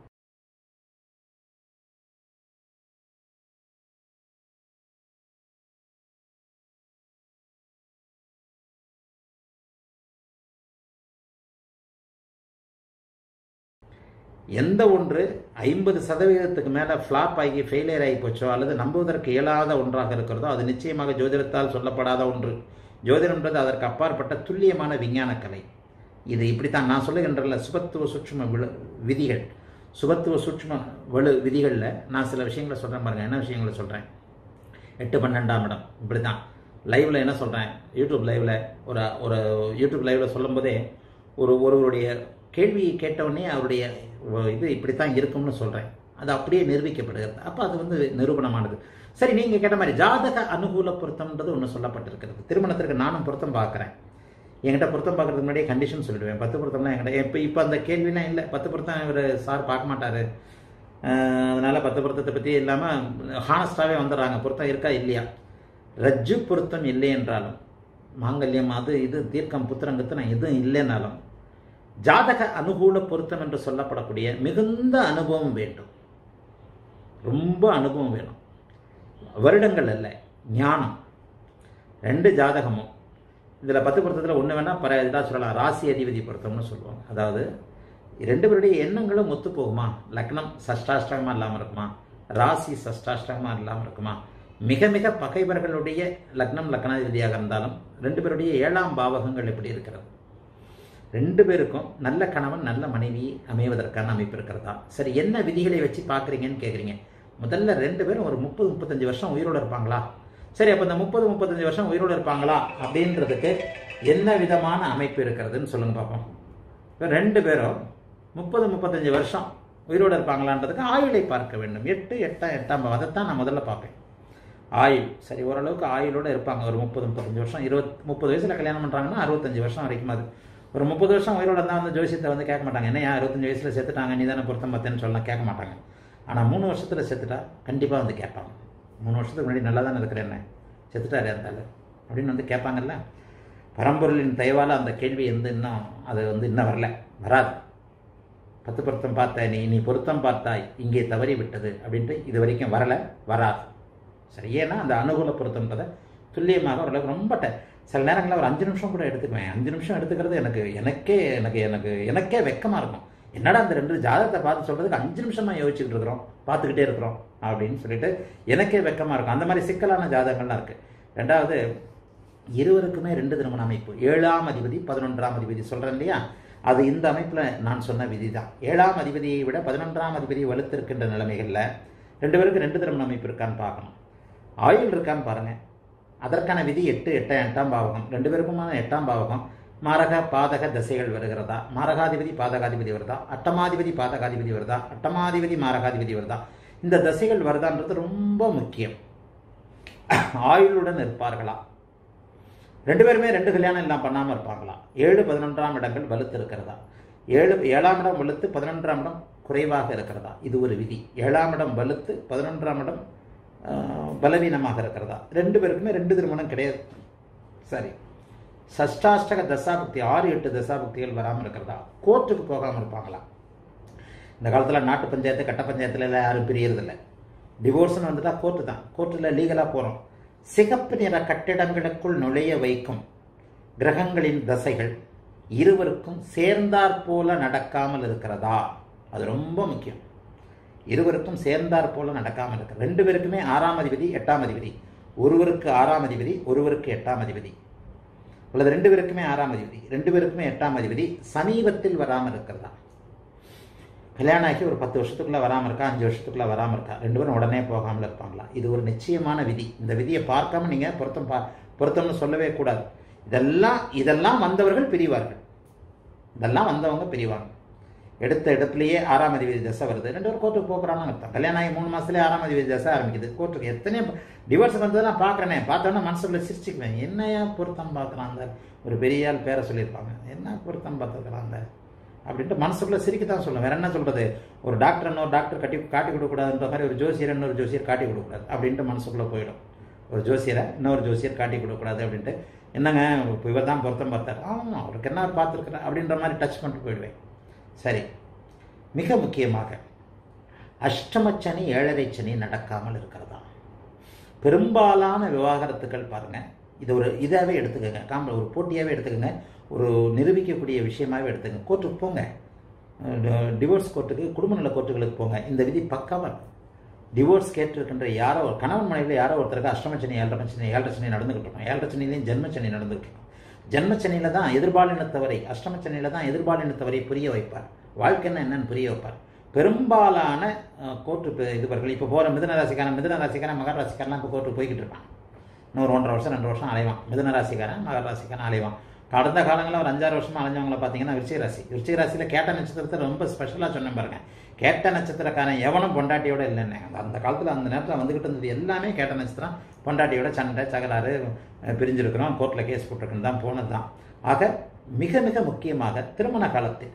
எந்த ஒன்று ஐம்பது சதவீதத்துக்கு மேலே ஃப்ளாப் ஆகி ஃபெயிலியர் ஆகி போச்சோ அல்லது நம்புவதற்கு இயலாத ஒன்றாக இருக்கிறதோ அது நிச்சயமாக ஜோதிடத்தால் சொல்லப்படாத ஒன்று ஜோதிடம்ன்றது அதற்கு அப்பாற்பட்ட துல்லியமான விஞ்ஞான கலை இது இப்படித்தான் நான் சொல்லுகின்றல சுபத்துவ சூட்சும விழு விதிகள் சுபத்துவ சூட்சும வலு விதிகளில் நான் சில விஷயங்களை சொல்கிறேன் பாருங்கள் என்ன விஷயங்களை சொல்கிறேன் எட்டு பன்னெண்டாம் இடம் இப்படி தான் லைவில் என்ன சொல்கிறேன் யூடியூப் லைவில் ஒரு ஒரு யூடியூப் லைவில் சொல்லும்போதே ஒரு ஒருவருடைய கேள்வியை கேட்டவுடனே அவருடைய இது இப்படித்தான் இருக்கும்னு சொல்கிறேன் அது அப்படியே நிரூபிக்கப்படுகிறது அப்போ அது வந்து நிரூபணமானது சரி நீங்கள் கேட்ட மாதிரி ஜாதக அனுகூல பொருத்தம்ன்றது ஒன்று சொல்லப்பட்டிருக்கிறது திருமணத்திற்கு நானும் பொருத்தம் பார்க்குறேன் என்கிட்ட பொருத்தம் பார்க்கறதுக்கு முன்னாடியே கண்டிஷன் சொல்லிடுவேன் பத்து பொருத்தம்லாம் என்கிட்ட இப்போ இப்போ அந்த கேள்விலாம் இல்லை பத்து பொருத்தம் இவர் சார் பார்க்க மாட்டார் அதனால் பத்து பொருத்தத்தை பற்றி இல்லாமல் ஹானஸ்டாகவே வந்துடுறாங்க பொருத்தம் இருக்கா இல்லையா ரஜ்ஜு பொருத்தம் இல்லை என்றாலும் மாங்கல்யம் அது இது தீர்க்கம் புத்திரங்கத்தனம் எதுவும் இல்லைனாலும் ஜாதக அனுகூல பொருத்தம் என்று சொல்லப்படக்கூடிய மிகுந்த அனுபவம் வேண்டும் ரொம்ப அனுபவம் வேணும் வருடங்கள் அல்ல ஞானம் ரெண்டு ஜாதகமும் இதில் பத்து பொருத்தத்தில் ஒன்று வேணால் பர இதாக சொல்லலாம் ராசி அதிபதி பொருத்தம்னு சொல்லுவாங்க அதாவது ரெண்டு பேருடைய எண்ணங்களும் ஒத்து போகுமா லக்னம் சஷ்டாஷ்டகமாக இல்லாமல் இருக்குமா ராசி சஷ்டாஷ்டகமாக இல்லாமல் இருக்குமா மிக மிக பகைவர்களுடைய லக்னம் லக்னாதிபதியாக இருந்தாலும் ரெண்டு பேருடைய ஏழாம் பாவகங்கள் எப்படி இருக்கிறது ரெண்டு பேருக்கும் நல்ல கணவன் நல்ல மனைவி அமைவதற்கான அமைப்பு இருக்கிறதா சரி என்ன விதிகளை வச்சு பார்க்குறீங்கன்னு கேட்குறீங்க முதல்ல ரெண்டு பேரும் ஒரு முப்பது முப்பத்தஞ்சு வருஷம் உயிரோடு இருப்பாங்களா சரி அப்போ இந்த முப்பது முப்பத்தஞ்சு வருஷம் உயிரோடு இருப்பாங்களா அப்படின்றதுக்கு என்ன விதமான அமைப்பு இருக்கிறதுன்னு சொல்லுங்க பார்ப்போம் இப்போ ரெண்டு பேரும் முப்பது முப்பத்தஞ்சு வருஷம் உயிரோடு இருப்பாங்களான்றதுக்கு ஆயுளை பார்க்க வேண்டும் எட்டு எட்டாம் எட்டாம் பாவம் அதைத்தான் நான் முதல்ல பார்ப்பேன் ஆயுள் சரி ஓரளவுக்கு ஆயுளோட இருப்பாங்க ஒரு முப்பது முப்பத்தஞ்சு வருஷம் இருபத் முப்பது வயசில் கல்யாணம் பண்ணுறாங்கன்னா அறுபத்தஞ்சு வருஷம் வரைக்கும் அது ஒரு முப்பது வருஷம் உயிரோட இருந்தால் வந்து ஜோசியத்தை வந்து கேட்க மாட்டாங்க என்ன ஏன் அறுபத்தஞ்சு வயசில் செத்துட்டாங்க நீ தானே பொருத்தம் பார்த்தேன்னு சொல்லலாம் கேட்க மாட்டாங்க ஆனால் மூணு வருஷத்தில் செத்துட்டா கண்டிப்பாக வந்து கேட்பாங்க மூணு வருஷத்துக்கு முன்னாடி நல்லா தானே இருக்கிற என்ன செத்துட்டாரு இருந்தாலும் அப்படின்னு வந்து கேட்பாங்கல்ல பரம்பொருளின் தயவால் அந்த கேள்வி வந்து இன்னும் அது வந்து இன்னும் வரல வராது பத்து பொருத்தம் பார்த்த நீ நீ பொருத்தம் பார்த்தாய் இங்கே தவறி விட்டது அப்படின்ட்டு இது வரைக்கும் வரல வராது சரி ஏன்னா அந்த அனுகூல பொருத்தம்ன்றதை துல்லியமாக ஓரளவுக்கு ரொம்ப ட- சில நேரங்களில் ஒரு அஞ்சு நிமிஷம் கூட எடுத்துக்குவேன் அஞ்சு நிமிஷம் எடுத்துக்கிறது எனக்கு எனக்கே எனக்கு எனக்கு எனக்கே வெக்கமாக இருக்கும் என்னடா அந்த ரெண்டு ஜாதகத்தை பார்த்து சொல்கிறதுக்கு அஞ்சு நிமிஷமா யோசிச்சுக்கிட்டு இருக்கிறோம் பார்த்துக்கிட்டே இருக்கிறோம் அப்படின்னு சொல்லிட்டு எனக்கே வெக்கமாக இருக்கும் அந்த மாதிரி சிக்கலான ஜாதகங்கள்லாம் இருக்குது ரெண்டாவது இருவருக்குமே ரெண்டு திருமண அமைப்பு ஏழாம் அதிபதி பதினொன்றாம் அதிபதி சொல்கிறேன் இல்லையா அது இந்த அமைப்பில் நான் சொன்ன விதி தான் ஏழாம் அதிபதியை விட பதினொன்றாம் அதிபதி வலுத்திருக்கின்ற நிலைமைகளில் ரெண்டு பேருக்கு ரெண்டு திருமண அமைப்பு இருக்கான்னு பார்க்கணும் ஆயுள் இருக்கான்னு பாருங்கள் அதற்கான விதி எட்டு எட்டு எட்டாம் பாவகம் ரெண்டு பேருக்குமான எட்டாம் பாவகம் மாரக பாதக தசைகள் வருகிறதா மாரகாதிபதி பாதகாதிபதி வருதா அட்டமாதிபதி பாதகாதிபதி வருதா அட்டமாதிபதி மாரகாதிபதி வருதா இந்த தசைகள் வருதான்றது ரொம்ப முக்கியம் ஆயுளுடன் இருப்பார்களா ரெண்டு பேருமே ரெண்டு கல்யாணம் எல்லாம் பண்ணாமல் இருப்பாங்களா ஏழு பதினொன்றாம் இடங்கள் வலுத்து இருக்கிறதா ஏழு ஏழாம் இடம் வலுத்து பதினொன்றாம் இடம் குறைவாக இருக்கிறதா இது ஒரு விதி ஏழாம் இடம் வலுத்து பதினொன்றாம் இடம் ஆஹ், பலவீனமாக இருக்கிறதா ரெண்டு பேருக்குமே ரெண்டு திருமணம் கிடையாது சரி சஷ்டாஷ்டக தசாபக்தி ஆறு எட்டு தசாபக்திகள் வராமல் இருக்கிறதா கோர்ட்டுக்கு போகாமல் இருப்பாங்களா இந்த காலத்தில் நாட்டு பஞ்சாயத்து கட்ட பஞ்சாயத்துல எல்லாம் யாரும் பிரியறதில்ல டிவோர்ஸ்னு வந்துட்டா கோர்ட்டு தான் கோர்ட்டில் லீகலாக போகிறோம் சிகப்பு நிற கட்டிடங்களுக்குள் நுழைய வைக்கும் கிரகங்களின் தசைகள் இருவருக்கும் சேர்ந்தாற் போல நடக்காமல் இருக்கிறதா அது ரொம்ப முக்கியம் இருவருக்கும் சேர்ந்தாற் போல நடக்காமல் இருக்கு ரெண்டு பேருக்குமே ஆறாம் அதிபதி எட்டாம் அதிபதி ஒருவருக்கு ஆறாம் அதிபதி ஒருவருக்கு எட்டாம் அதிபதி உள்ளது ரெண்டு பேருக்குமே ஆறாம் அதிபதி ரெண்டு பேருக்குமே எட்டாம் அதிபதி சமீபத்தில் வராமல் இருக்கிறதா கல்யாணம் ஆகி ஒரு பத்து வருஷத்துக்குள்ள வராமல் இருக்கா அஞ்சு வருஷத்துக்குள்ள வராமல் இருக்கா ரெண்டு பேரும் உடனே போகாமல் இருப்பாங்களா இது ஒரு நிச்சயமான விதி இந்த விதியை பார்க்காம நீங்க பொருத்தம் பா பொருத்தம்னு சொல்லவே கூடாது இதெல்லாம் இதெல்லாம் வந்தவர்கள் பிரிவார்கள் இதெல்லாம் வந்தவங்க பிரிவாங்க எடுத்த இடத்துலயே ஆறாம் அதிபதி தசை வருது ரெண்டு பேரும் கோர்ட்டுக்கு போகிறான்னு அர்த்தம் கல்யாணம் ஆகி மூணு மாசத்துலயே ஆறாம் அதிபதி தசை ஆரம்பிக்குது கோர்ட்டுக்கு எத்தனையோ டிவோர்ஸ் வந்தது நான் பார்க்குறேனே பார்த்தோன்னா மனசுக்குள்ள சிரிச்சுக்குவேன் என்னையா பொருத்தம் பார்க்குறான் அந்த ஒரு பெரிய ஆள் பேரை சொல்லியிருப்பாங்க என்ன பொருத்தம் பார்த்துக்கிறான் அந்த அப்படின்ட்டு மனசுக்குள்ள சிரிக்க தான் சொல்லுவேன் வேற என்ன சொல்றது ஒரு டாக்டர் இன்னொரு டாக்டர் கட்டி காட்டி கொடுக்கக்கூடாதுன்ற மாதிரி ஒரு ஜோசியர் இன்னொரு ஜோசியர் காட்டி கொடுக்கக்கூடாது அப்படின்ட்டு மனசுக்குள்ள போயிடும் ஒரு ஜோசியரை இன்னொரு ஜோசியர் காட்டி கொடுக்கக்கூடாது அப்படின்ட்டு என்னங்க இப்போ இவர் தான் பொருத்தம் பார்த்தார் ஆமாம் அவருக்கு என்ன பார்த்துருக்குறேன் அப்படின்ற மாதிரி டச் பண்ணிட்டு போயிடுவேன் சரி மிக முக்கியமாக அஷ்டமச்சனி ஏழரை சனி நடக்காமல் இருக்கிறதா பெரும்பாலான விவாகரத்துக்கள் பாருங்க இது ஒரு இதாகவே எடுத்துக்கோங்க காம்பல் ஒரு போட்டியாகவே எடுத்துக்கோங்க ஒரு நிரூபிக்கக்கூடிய விஷயமாகவே எடுத்துக்கங்க கோர்ட்டுக்கு போங்க டிவோர்ஸ் கோர்ட்டுக்கு குடும்ப நல கோர்ட்டுகளுக்கு போங்க இந்த விதி பக்காவாக இருக்கும் டிவோர்ஸ் கேட்டிருக்கின்ற யாரோ ஒரு கணவன் மனைவியில் யாரோ ஒருத்தருக்கு அஷ்டமச்சனி ஏழரை சனி ஏழரை சனி நடந்துகிட்டு இருக்கும் ஏழரை சனிலையும் ஜென்மச்சனி நடந்துகிட்டு இருக்கும் ஜென்மச்சனியில் தான் எதிர்பாலினத்தவரை அஷ்டமச்சனியில் தான் எதிர்பாலினத்தவரை புரிய வைப்பார் வாழ்க்கைன்னா என்னன்னு புரிய வைப்பார் பெரும்பாலான அஹ், கோர்ட்டு பே- இதுவர்கள் இப்போ போகிற மிதன ராசிக்காரன் மிதன ராசிக்காரன் மகர ராசிக்காரன்லாம் இப்போ கோர்ட்டுக்கு போய்கிட்டு இருப்பான் இன்னொரு ஒன்றரை வருஷம் ரெண்டு வருஷம் அலைவான் மிதன ராசிக்காரன் மகர ராசிக்காரன் அலைவான் கடந்த காலங்களில் ஒரு அஞ்சாறு வருஷமா அலைஞ்சவங்கள பார்த்தீங்கன்னா விருச்சிக ராசி விருச்சிக ராசியில் கேட்ட நட்சத்திரத்தை ரொம்ப ஸ்பெஷலாக சொன்னேன் பாருங்க கேட்ட நட்சத்திரக்காரன் எவனும் பொண்டாட்டியோட இல்லைன்னு அந்த அந்த காலத்தில் அந்த நேரத்தில் வந்துகிட்டு இருந்தது எல்லாமே கேட்ட நட்சத்திரம் பொண்டாட்டியோட சண்டை சகலாறு அஹ், பிரிஞ்சிருக்கிறோம் கோர்ட்டில் கேஸ் போட்டிருக்குன்னு தான் போனது தான் ஆக மிக மிக முக்கியமாக திருமண காலத்தில்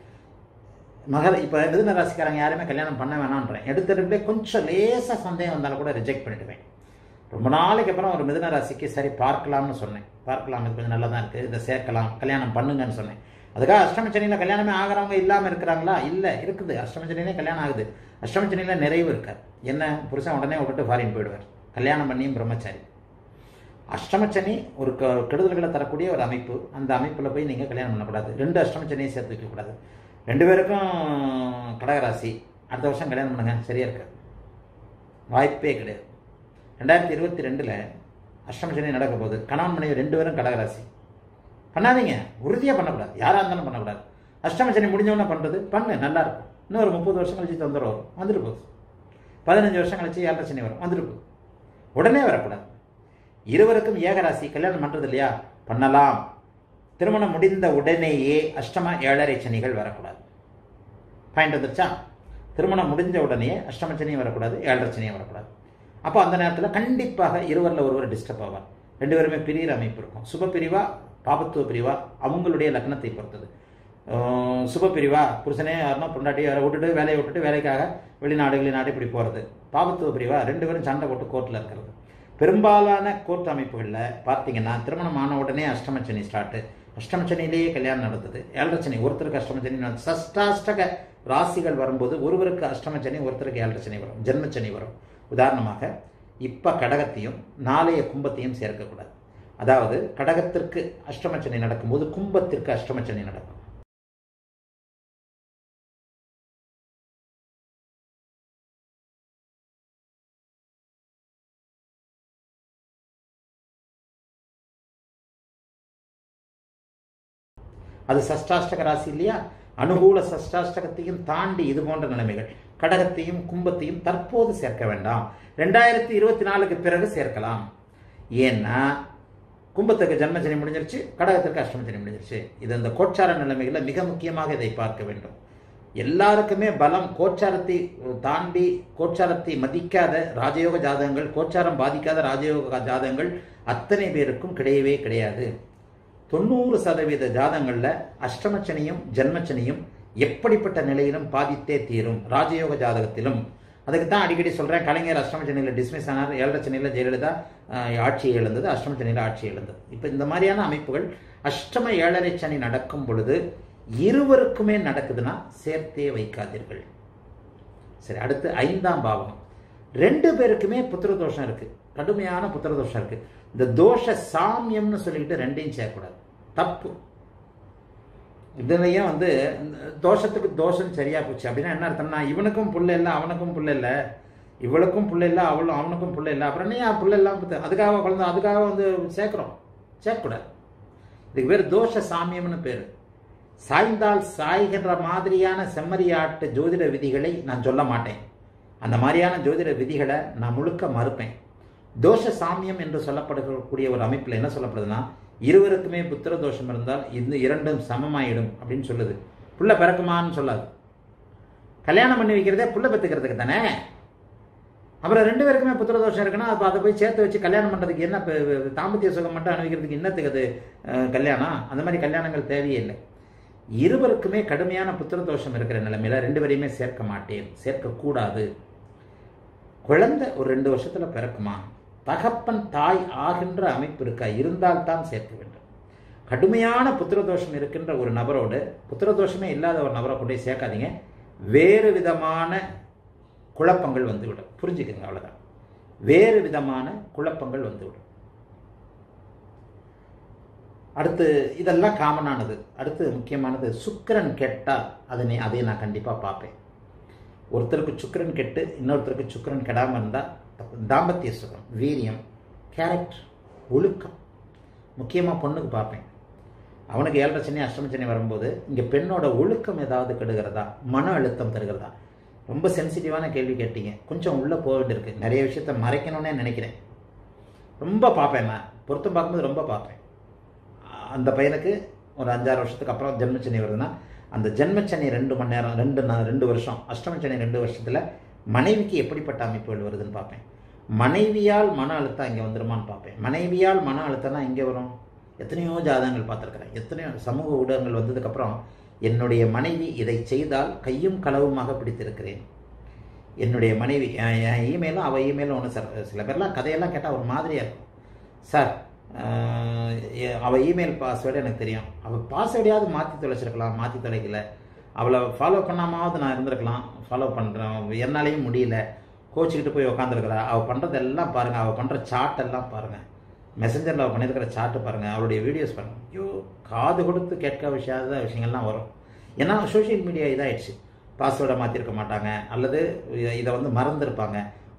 மகர இப்போ மிதுன ராசிக்காரங்க யாருமே கல்யாணம் பண்ண வேணான்றேன் எடுத்தடுப்புலேயே கொஞ்சம் லேசாக சந்தேகம் வந்தாலும் கூட ரிஜெக்ட் பண்ணிடுவேன் ரொம்ப நாளைக்கு அப்புறம் ஒரு மிதுன ராசிக்கு சரி பார்க்கலாம்னு சொன்னேன் பார்க்கலாம் இது கொஞ்சம் நல்லா தான் இருக்குது இதை சேர்க்கலாம் கல்யாணம் பண்ணுங்கன்னு சொன்னேன் அதுக்காக அஷ்டமச்சனியில் கல்யாணமே ஆகிறவங்க இல்லாமல் இருக்கிறாங்களா இல்லை இருக்குது அஷ்டமச்சனிலே கல்யாணம் ஆகுது அஷ்டமச்சனியில் நிறைவு இருக்காது என்ன புருஷன் உடனே விட்டுட்டு ஃபாரின் போயிடுவார் கல்யாணம் பண்ணியும் பிரம்மச்சாரி அஷ்டமச்சனி ஒரு க- கெடுதல்களை தரக்கூடிய ஒரு அமைப்பு அந்த அமைப்பில் போய் நீங்கள் கல்யாணம் பண்ணக்கூடாது ரெண்டு அஷ்டமச்சனியை சேர்த்து வைக்கக்கூடாது ரெண்டு பேருக்கும் கடகராசி அடுத்த வருஷம் கல்யாணம் பண்ணுங்க சரியா இருக்காது வாய்ப்பே கிடையாது ரெண்டாயிரத்தி இருபத்தி ரெண்டில் அஷ்டம சனி நடக்க போகுது கணவன் மனைவி ரெண்டு பேரும் கடகராசி பண்ணாதீங்க உறுதியாக பண்ணக்கூடாது யாராக இருந்தாலும் பண்ணக்கூடாது அஷ்டம சனி முடிஞ்சவொன்னே பண்ணுறது பண்ணு நல்லா இருக்கும் இன்னும் ஒரு முப்பது வருஷம் கழிச்சு தொந்தரவு வரும் வந்துட்டு போகுது பதினஞ்சு வருஷம் கழிச்சு ஏழரை சனி வரும் வந்துட்டு போகுது உடனே வரக்கூடாது இருவருக்கும் ஏகராசி கல்யாணம் பண்ணுறது இல்லையா பண்ணலாம் திருமணம் முடிந்த உடனேயே அஷ்டம ஏழரை சனிகள் வரக்கூடாது பாயிண்ட் வந்துருச்சா திருமணம் முடிஞ்ச உடனே அஷ்டம சனியும் வரக்கூடாது ஏழரை சனியும் வரக்கூடாது அப்போ அந்த நேரத்தில் கண்டிப்பாக இருவரில் ஒருவர் டிஸ்டர்ப் ஆவார் ரெண்டு பேருமே பிரிகிற அமைப்பு இருக்கும் சுப பிரிவா பாபத்துவ பிரிவா அவங்களுடைய லக்னத்தை பொறுத்தது அஹ் சுப பிரிவா புருஷனே யாருன்னா பொண்டாட்டி யாரை விட்டுட்டு வேலையை விட்டுட்டு வேலைக்காக வெளிநாடு வெளிநாடு இப்படி போகிறது பாபத்துவ பிரிவா ரெண்டு பேரும் சண்டை போட்டு கோர்ட்டில் இருக்கிறது பெரும்பாலான கோர்ட் அமைப்புகளில் பார்த்தீங்கன்னா திருமணம் ஆன உடனே அஷ்டமச்சனி ஸ்டார்ட்டு அஷ்டமச்சனிலேயே கல்யாணம் நடந்தது ஏழரை சனி ஒருத்தருக்கு அஷ்டமச்சனி நடந்தது சஷ்டாஷ்டக ராசிகள் வரும்போது ஒருவருக்கு அஷ்டமச்சனி ஒருத்தருக்கு ஏழரை சனி வரும் ஜென்மச்சனி வரும் உதாரணமாக இப்போ கடகத்தையும் நாளைய கும்பத்தையும் சேர்க்கக்கூடாது அதாவது கடகத்திற்கு அஷ்டமச்சனி நடக்கும்போது கும்பத்திற்கு அஷ்டமச்சனி நடக்கும் அது சஷ்டாஷ்டக ராசி இல்லையா அனுகூல சஷ்டாஷ்டகத்தையும் தாண்டி இது போன்ற நிலைமைகள் கடகத்தையும் கும்பத்தையும் தற்போது சேர்க்க வேண்டாம் ரெண்டாயிரத்தி இருபத்தி நாலுக்கு பிறகு சேர்க்கலாம் ஏன்னா கும்பத்துக்கு ஜன்மச்சனி முடிஞ்சிருச்சு கடகத்திற்கு அஷ்டமச்சனி முடிஞ்சிருச்சு இது இந்த கோச்சார நிலைமைகளில் மிக முக்கியமாக இதை பார்க்க வேண்டும் எல்லாருக்குமே பலம் கோச்சாரத்தை தாண்டி கோச்சாரத்தை மதிக்காத ராஜயோக ஜாதகங்கள் கோச்சாரம் பாதிக்காத ராஜயோக ஜாதகங்கள் அத்தனை பேருக்கும் கிடையவே கிடையாது தொண்ணூறு சதவீத ஜாதகங்களில் அஷ்டமச்சனியும் ஜென்மச்சனியும் எப்படிப்பட்ட நிலையிலும் பாதித்தே தீரும் ராஜயோக ஜாதகத்திலும் அதுக்கு தான் அடிக்கடி சொல்கிறேன் கலைஞர் அஷ்டமச்சனியில் டிஸ்மிஸ் ஆனார் ஏழரை சனியில் ஜெயலலிதா ஆஹ், ஆட்சி இழந்தது அஷ்டமச்சனியில் ஆட்சி இழந்தது இப்போ இந்த மாதிரியான அமைப்புகள் அஷ்டம ஏழரை சனி நடக்கும் பொழுது இருவருக்குமே நடக்குதுன்னா சேர்த்தே வைக்காதீர்கள் சரி அடுத்து ஐந்தாம் பாவம் ரெண்டு பேருக்குமே புத்திர தோஷம் இருக்கு கடுமையான புத்திர தோஷம் இருக்கு இந்த தோஷ சாமியம்னு சொல்லிக்கிட்டு ரெண்டையும் சேர்க்கக்கூடாது தப்பு இதுலயும் வந்து இந்த தோஷத்துக்கு தோஷம் சரியா போச்சு அப்படின்னா என்ன அர்த்தம்னா இவனுக்கும் புள்ள இல்லை அவனுக்கும் புள்ள இல்லை இவளுக்கும் புள்ள இல்லை அவளும் அவனுக்கும் புள்ள இல்லை அப்புறம் என்ன புள்ள இல்லாம போச்சு? அதுக்காக குழந்தை அதுக்காக வந்து சேர்க்கிறோம் சேர்க்கக்கூடாது இதுக்கு பேர் தோஷ சாமியம்னு பேர் சாய்ந்தால் சாய்கின்ற மாதிரியான செம்மறியாட்டு ஜோதிட விதிகளை நான் சொல்ல மாட்டேன் அந்த மாதிரியான ஜோதிட விதிகளை நான் முழுக்க மறுப்பேன் தோஷ சாமியம் என்று சொல்லப்படக்கூடிய ஒரு அமைப்பில் என்ன சொல்லப்படுதுன்னா இருவருக்குமே புத்திர தோஷம் இருந்தால் இந்த இரண்டும் சமமாயிடும் அப்படின்னு சொல்லுது புள்ள பிறக்குமான்னு சொல்லாது கல்யாணம் பண்ணி வைக்கிறதே புள்ள பெற்றுக்கிறதுக்கு தானே அப்புறம் ரெண்டு பேருக்குமே புத்திர தோஷம் இருக்குன்னா அப்போ அதை போய் சேர்த்து வச்சு கல்யாணம் பண்ணுறதுக்கு என்ன இப்ப- இப்ப தாம்பத்திய சுகம் மட்டும் அனுபவிக்கிறதுக்கு என்னத்துக்கு அது அஹ், கல்யாணம் அந்த மாதிரி கல்யாணங்கள் தேவையே இல்லை இருவருக்குமே கடுமையான புத்திர தோஷம் இருக்கிற நிலைமையில ரெண்டு பேரையுமே சேர்க்க மாட்டேன் சேர்க்கக்கூடாது குழந்தை ஒரு ரெண்டு வருஷத்துல பிறக்குமா தகப்பன் தாய் ஆகின்ற அமைப்பு இருக்கா இருந்தால் தான் சேர்க்க வேண்டும் கடுமையான புத்திர தோஷம் இருக்கின்ற ஒரு நபரோடு புத்திர தோஷமே இல்லாத ஒரு நபரை கொண்டு போய் சேர்க்காதீங்க வேறு விதமான குழப்பங்கள் வந்துவிடும் புரிஞ்சுக்கங்க அவ்வளவுதான் வேறு விதமான குழப்பங்கள் வந்துவிடும் அடுத்து இதெல்லாம் காமனானது அடுத்து முக்கியமானது சுக்கிரன் கெட்டால் அதனை அதை நான் கண்டிப்பாக பார்ப்பேன் ஒருத்தருக்கு சுக்கிரன் கெட்டு இன்னொருத்தருக்கு சுக்கிரன் கெடாமல் இருந்தால் தாம்பத்திய சுகம் வீரியம் கேரக்டர் ஒழுக்கம் முக்கியமாக பொண்ணுக்கு பார்ப்பேன் அவனுக்கு ஏழரை சனி அஷ்டம சனி வரும்போது இங்கே பெண்ணோட ஒழுக்கம் ஏதாவது கெடுகிறதா மன அழுத்தம் தருகிறதா ரொம்ப சென்சிட்டிவான கேள்வி கேட்டீங்க கொஞ்சம் உள்ளே போக வேண்டியிருக்கு நிறைய விஷயத்த மறைக்கணும்னே நினைக்கிறேன் ரொம்ப பார்ப்பேன் நான் பொருத்தம் பார்க்கும்போது ரொம்ப பார்ப்பேன் அந்த பையனுக்கு ஒரு அஞ்சாறு வருஷத்துக்கு அப்புறம் ஜென்மச்சனி வருதுன்னா அந்த ஜென்மச்சனி ரெண்டு மணி நேரம் ரெண்டு நா- ரெண்டு வருஷம் அஷ்டமச்சனி ரெண்டு வருஷத்தில் மனைவிக்கு எப்படிப்பட்ட அமைப்புகள் வருதுன்னு பார்ப்பேன் மனைவியால் மன அழுத்தம் இங்கே வந்துருமான்னு பார்ப்பேன் மனைவியால் மன அழுத்தம்னா இங்கே வரும் எத்தனையோ ஜாதகங்கள் பார்த்துருக்குறேன் எத்தனையோ சமூக ஊடகங்கள் வந்ததுக்கப்புறம் என்னுடைய மனைவி இதை செய்தால் கையும் களவுமாக பிடித்திருக்கிறேன் என்னுடைய மனைவி என் என் இமெயிலும் அவள் இமெயிலும் ஒன்று சார் சில பேர்லாம் கதையெல்லாம் கேட்டால் ஒரு மாதிரியாக இருக்கும் சார் ஆஹ், எ- அவள் இமெயில் பாஸ்வேர்டு எனக்கு தெரியும் அவள் பாஸ்வேர்டையாவது மாற்றி தொலைச்சிருக்கலாம் மாற்றி தொலைக்கல அவளை ஃபாலோ பண்ணாமாவது நான் இருந்திருக்கலாம் ஃபாலோ பண்ணுறேன் என்னாலையும் முடியல கோச்சிக்கிட்டு போய் உக்காந்துருக்கிறா அவள் பண்ணுறதெல்லாம் பாருங்கள் அவள் பண்ணுற சாட் எல்லாம் பாருங்கள் மெசஞ்சரில் அவள் பண்ணியிருக்கிற சாட்டு பாருங்கள் அவளுடைய வீடியோஸ் பாருங்கள் ஐயோ காது கொடுத்து கேட்க விஷயாத விஷயங்கள்லாம் வரும் ஏன்னா சோஷியல் மீடியா இதாயிடுச்சு பாஸ்வேர்டை மாற்றிருக்க மாட்டாங்க அல்லது இதை வந்து மறந்துருப்பாங்க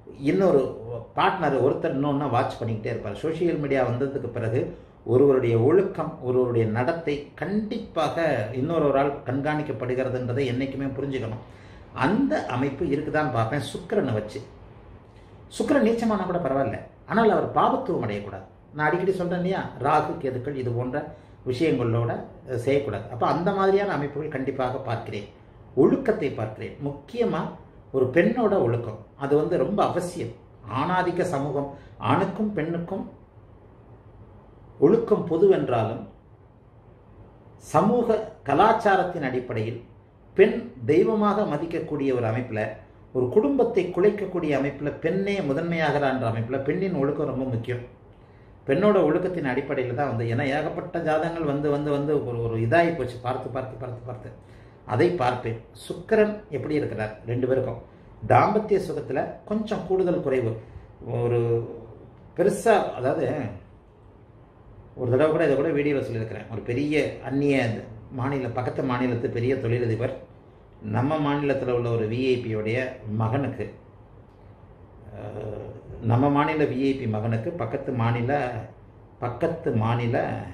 இன்னொரு பார்ட்னர் ஒருத்தர் இன்னொன்று வாட்ச் பண்ணிக்கிட்டே இருப்பார் சோஷியல் மீடியா வந்ததுக்கு பிறகு ஒருவருடைய ஒழுக்கம் ஒருவருடைய நடத்தை கண்டிப்பாக இன்னொருவரால் கண்காணிக்கப்படுகிறதுன்றதை என்றைக்குமே புரிஞ்சுக்கணும் அந்த அமைப்பு இருக்குதான்னு பார்ப்பேன் சுக்கிரனை வச்சு சுக்கிரன் நீச்சமானா கூட பரவாயில்ல ஆனால் அவர் பாபத்துவம் அடையக்கூடாது நான் அடிக்கடி சொல்கிறேன் இல்லையா ராகு கேதுக்கள் இது போன்ற விஷயங்களோட அஹ், செய்யக்கூடாது அப்போ அந்த மாதிரியான அமைப்புகள் கண்டிப்பாக பார்க்கிறேன் ஒழுக்கத்தை பார்க்கிறேன் முக்கியமாக ஒரு பெண்ணோட ஒழுக்கம் அது வந்து ரொம்ப அவசியம் ஆணாதிக்க சமூகம் ஆணுக்கும் பெண்ணுக்கும் ஒழுக்கம் பொதுவென்றாலும் சமூக கலாச்சாரத்தின் அடிப்படையில் பெண் தெய்வமாக மதிக்கக்கூடிய ஒரு அமைப்பில் ஒரு குடும்பத்தை குலைக்கக்கூடிய அமைப்பில் பெண்ணே முதன்மையாகிறான்ற அமைப்பில் பெண்ணின் ஒழுக்கம் ரொம்ப முக்கியம் பெண்ணோட ஒழுக்கத்தின் அடிப்படையில் தான் வந்து ஏன்னா ஏகப்பட்ட ஜாதகங்கள் வந்து வந்து வந்து ஒரு ஒரு இதாகி போச்சு பார்த்து பார்த்து பார்த்து பார்த்து அதை பார்ப்பேன் சுக்கிரன் எப்படி இருக்கிறார் ரெண்டு பேருக்கும் தாம்பத்திய சுகத்தில் கொஞ்சம் கூடுதல் குறைவு ஒரு பெருசாக அதாவது ஒரு தடவை கூட இதை கூட வீடியோவில் சொல்லியிருக்கிறேன் ஒரு பெரிய அந்நிய மாநில பக்கத்து மாநிலத்து பெரிய தொழிலதிபர் நம்ம மாநிலத்தில் உள்ள ஒரு விஐபியோடைய மகனுக்கு அஹ், நம்ம மாநில விஐபி மகனுக்கு பக்கத்து மாநில பக்கத்து மாநில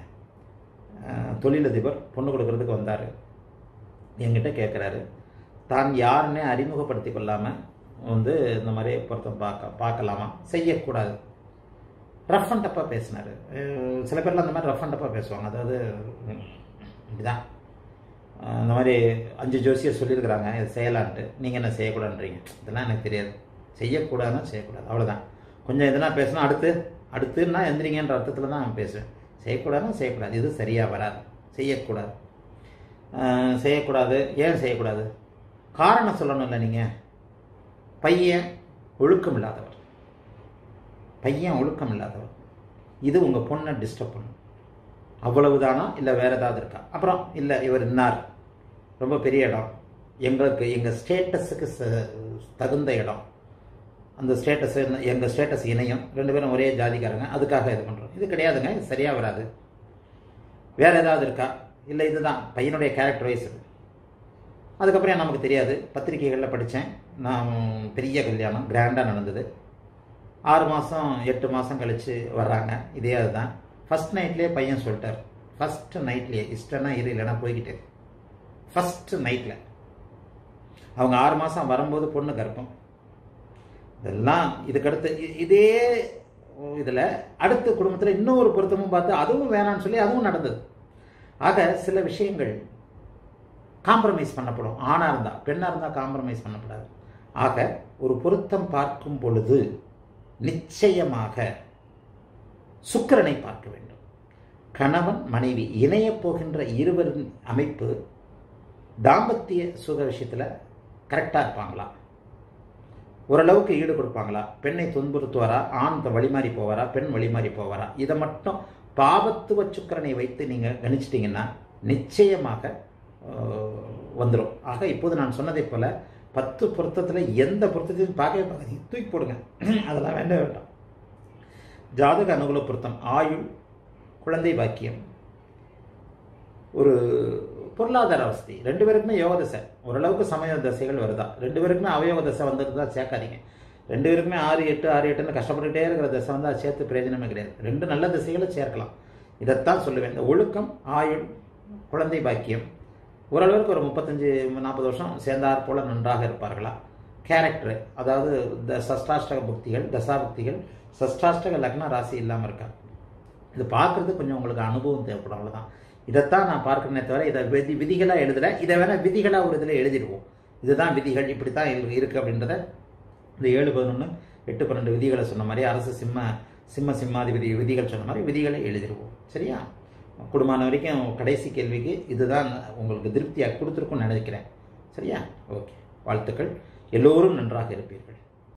அஹ், தொழிலதிபர் பொண்ணு கொடுக்கறதுக்கு வந்தார் என்கிட்ட கேட்குறாரு தான் யாருன்னே அறிமுகப்படுத்தி கொள்ளாமல் வந்து இந்த மாதிரி பொருத்தம் பார்க்க பார்க்கலாமா செய்யக்கூடாது ரஃப் அண்ட் டப்பாக பேசினார் சில பேர்லாம் அந்த மாதிரி ரஃப் அண்ட் டப்பாக பேசுவாங்க அதாவது உம், இப்படிதான் அஹ், இந்த மாதிரி அஞ்சு ஜோசியர் சொல்லியிருக்கிறாங்க இது செய்யலான்ட்டு நீங்கள் என்ன செய்யக்கூடாதுன்றீங்க இதெல்லாம் எனக்கு தெரியாது செய்யக்கூடாதுன்னா செய்யக்கூடாது அவ்வளோதான் கொஞ்சம் எதுனா பேசினா அடுத்து அடுத்துன்னா எந்திரிங்கன்ற அர்த்தத்தில் தான் நான் பேசுவேன் செய்யக்கூடாதுன்னா செய்யக்கூடாது இது சரியாக வராது செய்யக்கூடாது அஹ், செய்யக்கூடாது ஏன் செய்யக்கூடாது காரணம் சொல்லணும்ல நீங்கள் பையன் ஒழுக்கம் இல்லாதவர் பையன் ஒழுக்கம் இல்லாதவர் இது உங்கள் பொண்ணை டிஸ்டர்ப் பண்ணும் அவ்வளவுதானா இல்லை வேற ஏதாவது இருக்கா அப்புறம் இல்லை இவர் இன்னார் ரொம்ப பெரிய இடம் எங்களுக்கு எங்கள் ஸ்டேட்டஸுக்கு ச- தகுந்த இடம் அந்த ஸ்டேட்டஸ் எங்கள் ஸ்டேட்டஸ் இணையும் ரெண்டு பேரும் ஒரே ஜாதிக்காரங்க அதுக்காக இது பண்ணுறோம் இது கிடையாதுங்க இது சரியாக வராது வேற ஏதாவது இருக்கா இல்லை இதுதான் பையனுடைய கேரக்டர் வைஸ் இது அதுக்கப்புறம் நமக்கு தெரியாது பத்திரிகைகளில் படித்தேன் நான் பெரிய கல்யாணம் கிராண்டாக நடந்தது ஆறு மாதம் எட்டு மாதம் கழித்து வர்றாங்க இதே அதுதான் ஃபஸ்ட் நைட்லேயே பையன் சொல்லிட்டார் ஃபஸ்ட்டு நைட்லேயே இஷ்டம்னா இரு இல்லைன்னா போய்கிட்டு ஃபஸ்ட்டு நைட்டில் அவங்க ஆறு மாதம் வரும்போது பொண்ணு கர்ப்பம் இதெல்லாம் இதுக்கடுத்து இ- இதே இதில் அடுத்த குடும்பத்தில் இன்னொரு பொருத்தமும் பார்த்து அதுவும் வேணாம்னு சொல்லி அதுவும் நடந்தது ஆக சில விஷயங்கள் காம்ப்ரமைஸ் பண்ணப்படும் ஆணாக இருந்தால் பெண்ணாக இருந்தால் காம்ப்ரமைஸ் பண்ணப்படாது ஆக ஒரு பொருத்தம் பார்க்கும் பொழுது நிச்சயமாக சுக்கிரனை பார்க்க வேண்டும் கணவன் மனைவி இணையப் போகின்ற இருவரின் அமைப்பு தாம்பத்திய சுக விஷயத்தில் கரெக்டாக இருப்பாங்களா ஓரளவுக்கு ஈடு கொடுப்பாங்களா பெண்ணை துன்புறுத்துவாரா ஆண் வழிமாறி போவாரா பெண் வழிமாறி போவாரா இதை மட்டும் பாவத்துவ சுக்கிரனை வைத்து நீங்கள் கணிச்சிட்டிங்கன்னா நிச்சயமாக வந்துடும் ஆக இப்போது நான் சொன்னதைப் போல பத்து பொருத்தத்தில் எந்த பொருத்தத்தையும் பார்க்கவே பார்க்காதீங்க தூக்கி போடுங்க அதெல்லாம் வேண்டவே வேண்டாம் ஜாதக அனுகூல பொருத்தம் ஆயுள் குழந்தை பாக்கியம் ஒரு பொருளாதார வசதி ரெண்டு பேருக்குமே யோக தசை ஓரளவுக்கு சமய தசைகள் வருதா ரெண்டு பேருக்குமே அவயோக தசை வந்திருந்தா சேர்க்காதீங்க ரெண்டு பேருக்குமே ஆறு எட்டு ஆறு எட்டுன்னு கஷ்டப்பட்டுட்டே இருக்கிற தசை வந்து அது சேர்த்து பிரயோஜனமே கிடையாது ரெண்டு நல்ல திசைகளை சேர்க்கலாம் இதைத்தான் சொல்லுவேன் இந்த ஒழுக்கம் ஆயுள் குழந்தை பாக்கியம் ஓரளவுக்கு ஒரு முப்பத்தஞ்சு நாற்பது வருஷம் சேர்ந்தார் போல நன்றாக இருப்பார்களா கேரக்டர் அதாவது த சஷ்டாஷ்டக புக்திகள் தசாபுக்திகள் சஷ்டாஷ்டக லக்ன ராசி இல்லாமல் இருக்கா இது பார்க்குறது கொஞ்சம் உங்களுக்கு அனுபவம் தேவைப்படும் அவ்வளோதான் இதைத்தான் நான் பார்க்கறேனே தவிர இதை விதி விதிகளாக எழுதலை இதை வேணால் விதிகளாக ஒரு இதில் எழுதிடுவோம் இதுதான் விதிகள் இப்படி தான் இருக்குது அப்படின்றத இந்த ஏழு பதினொன்று எட்டு பன்னெண்டு விதிகளை சொன்ன மாதிரி அரசு சிம்ம சிம்ம சிம்மாதிபதி விதிகள் சொன்ன மாதிரி விதிகளை எழுதிடுவோம் சரியா குடும்பமான வரைக்கும் கடைசி கேள்விக்கு இதுதான் உங்களுக்கு திருப்தியாக கொடுத்துருக்கும்னு நினைக்கிறேன் சரியா ஓகே வாழ்த்துக்கள் எல்லோரும் நன்றாக இருப்பீர்கள்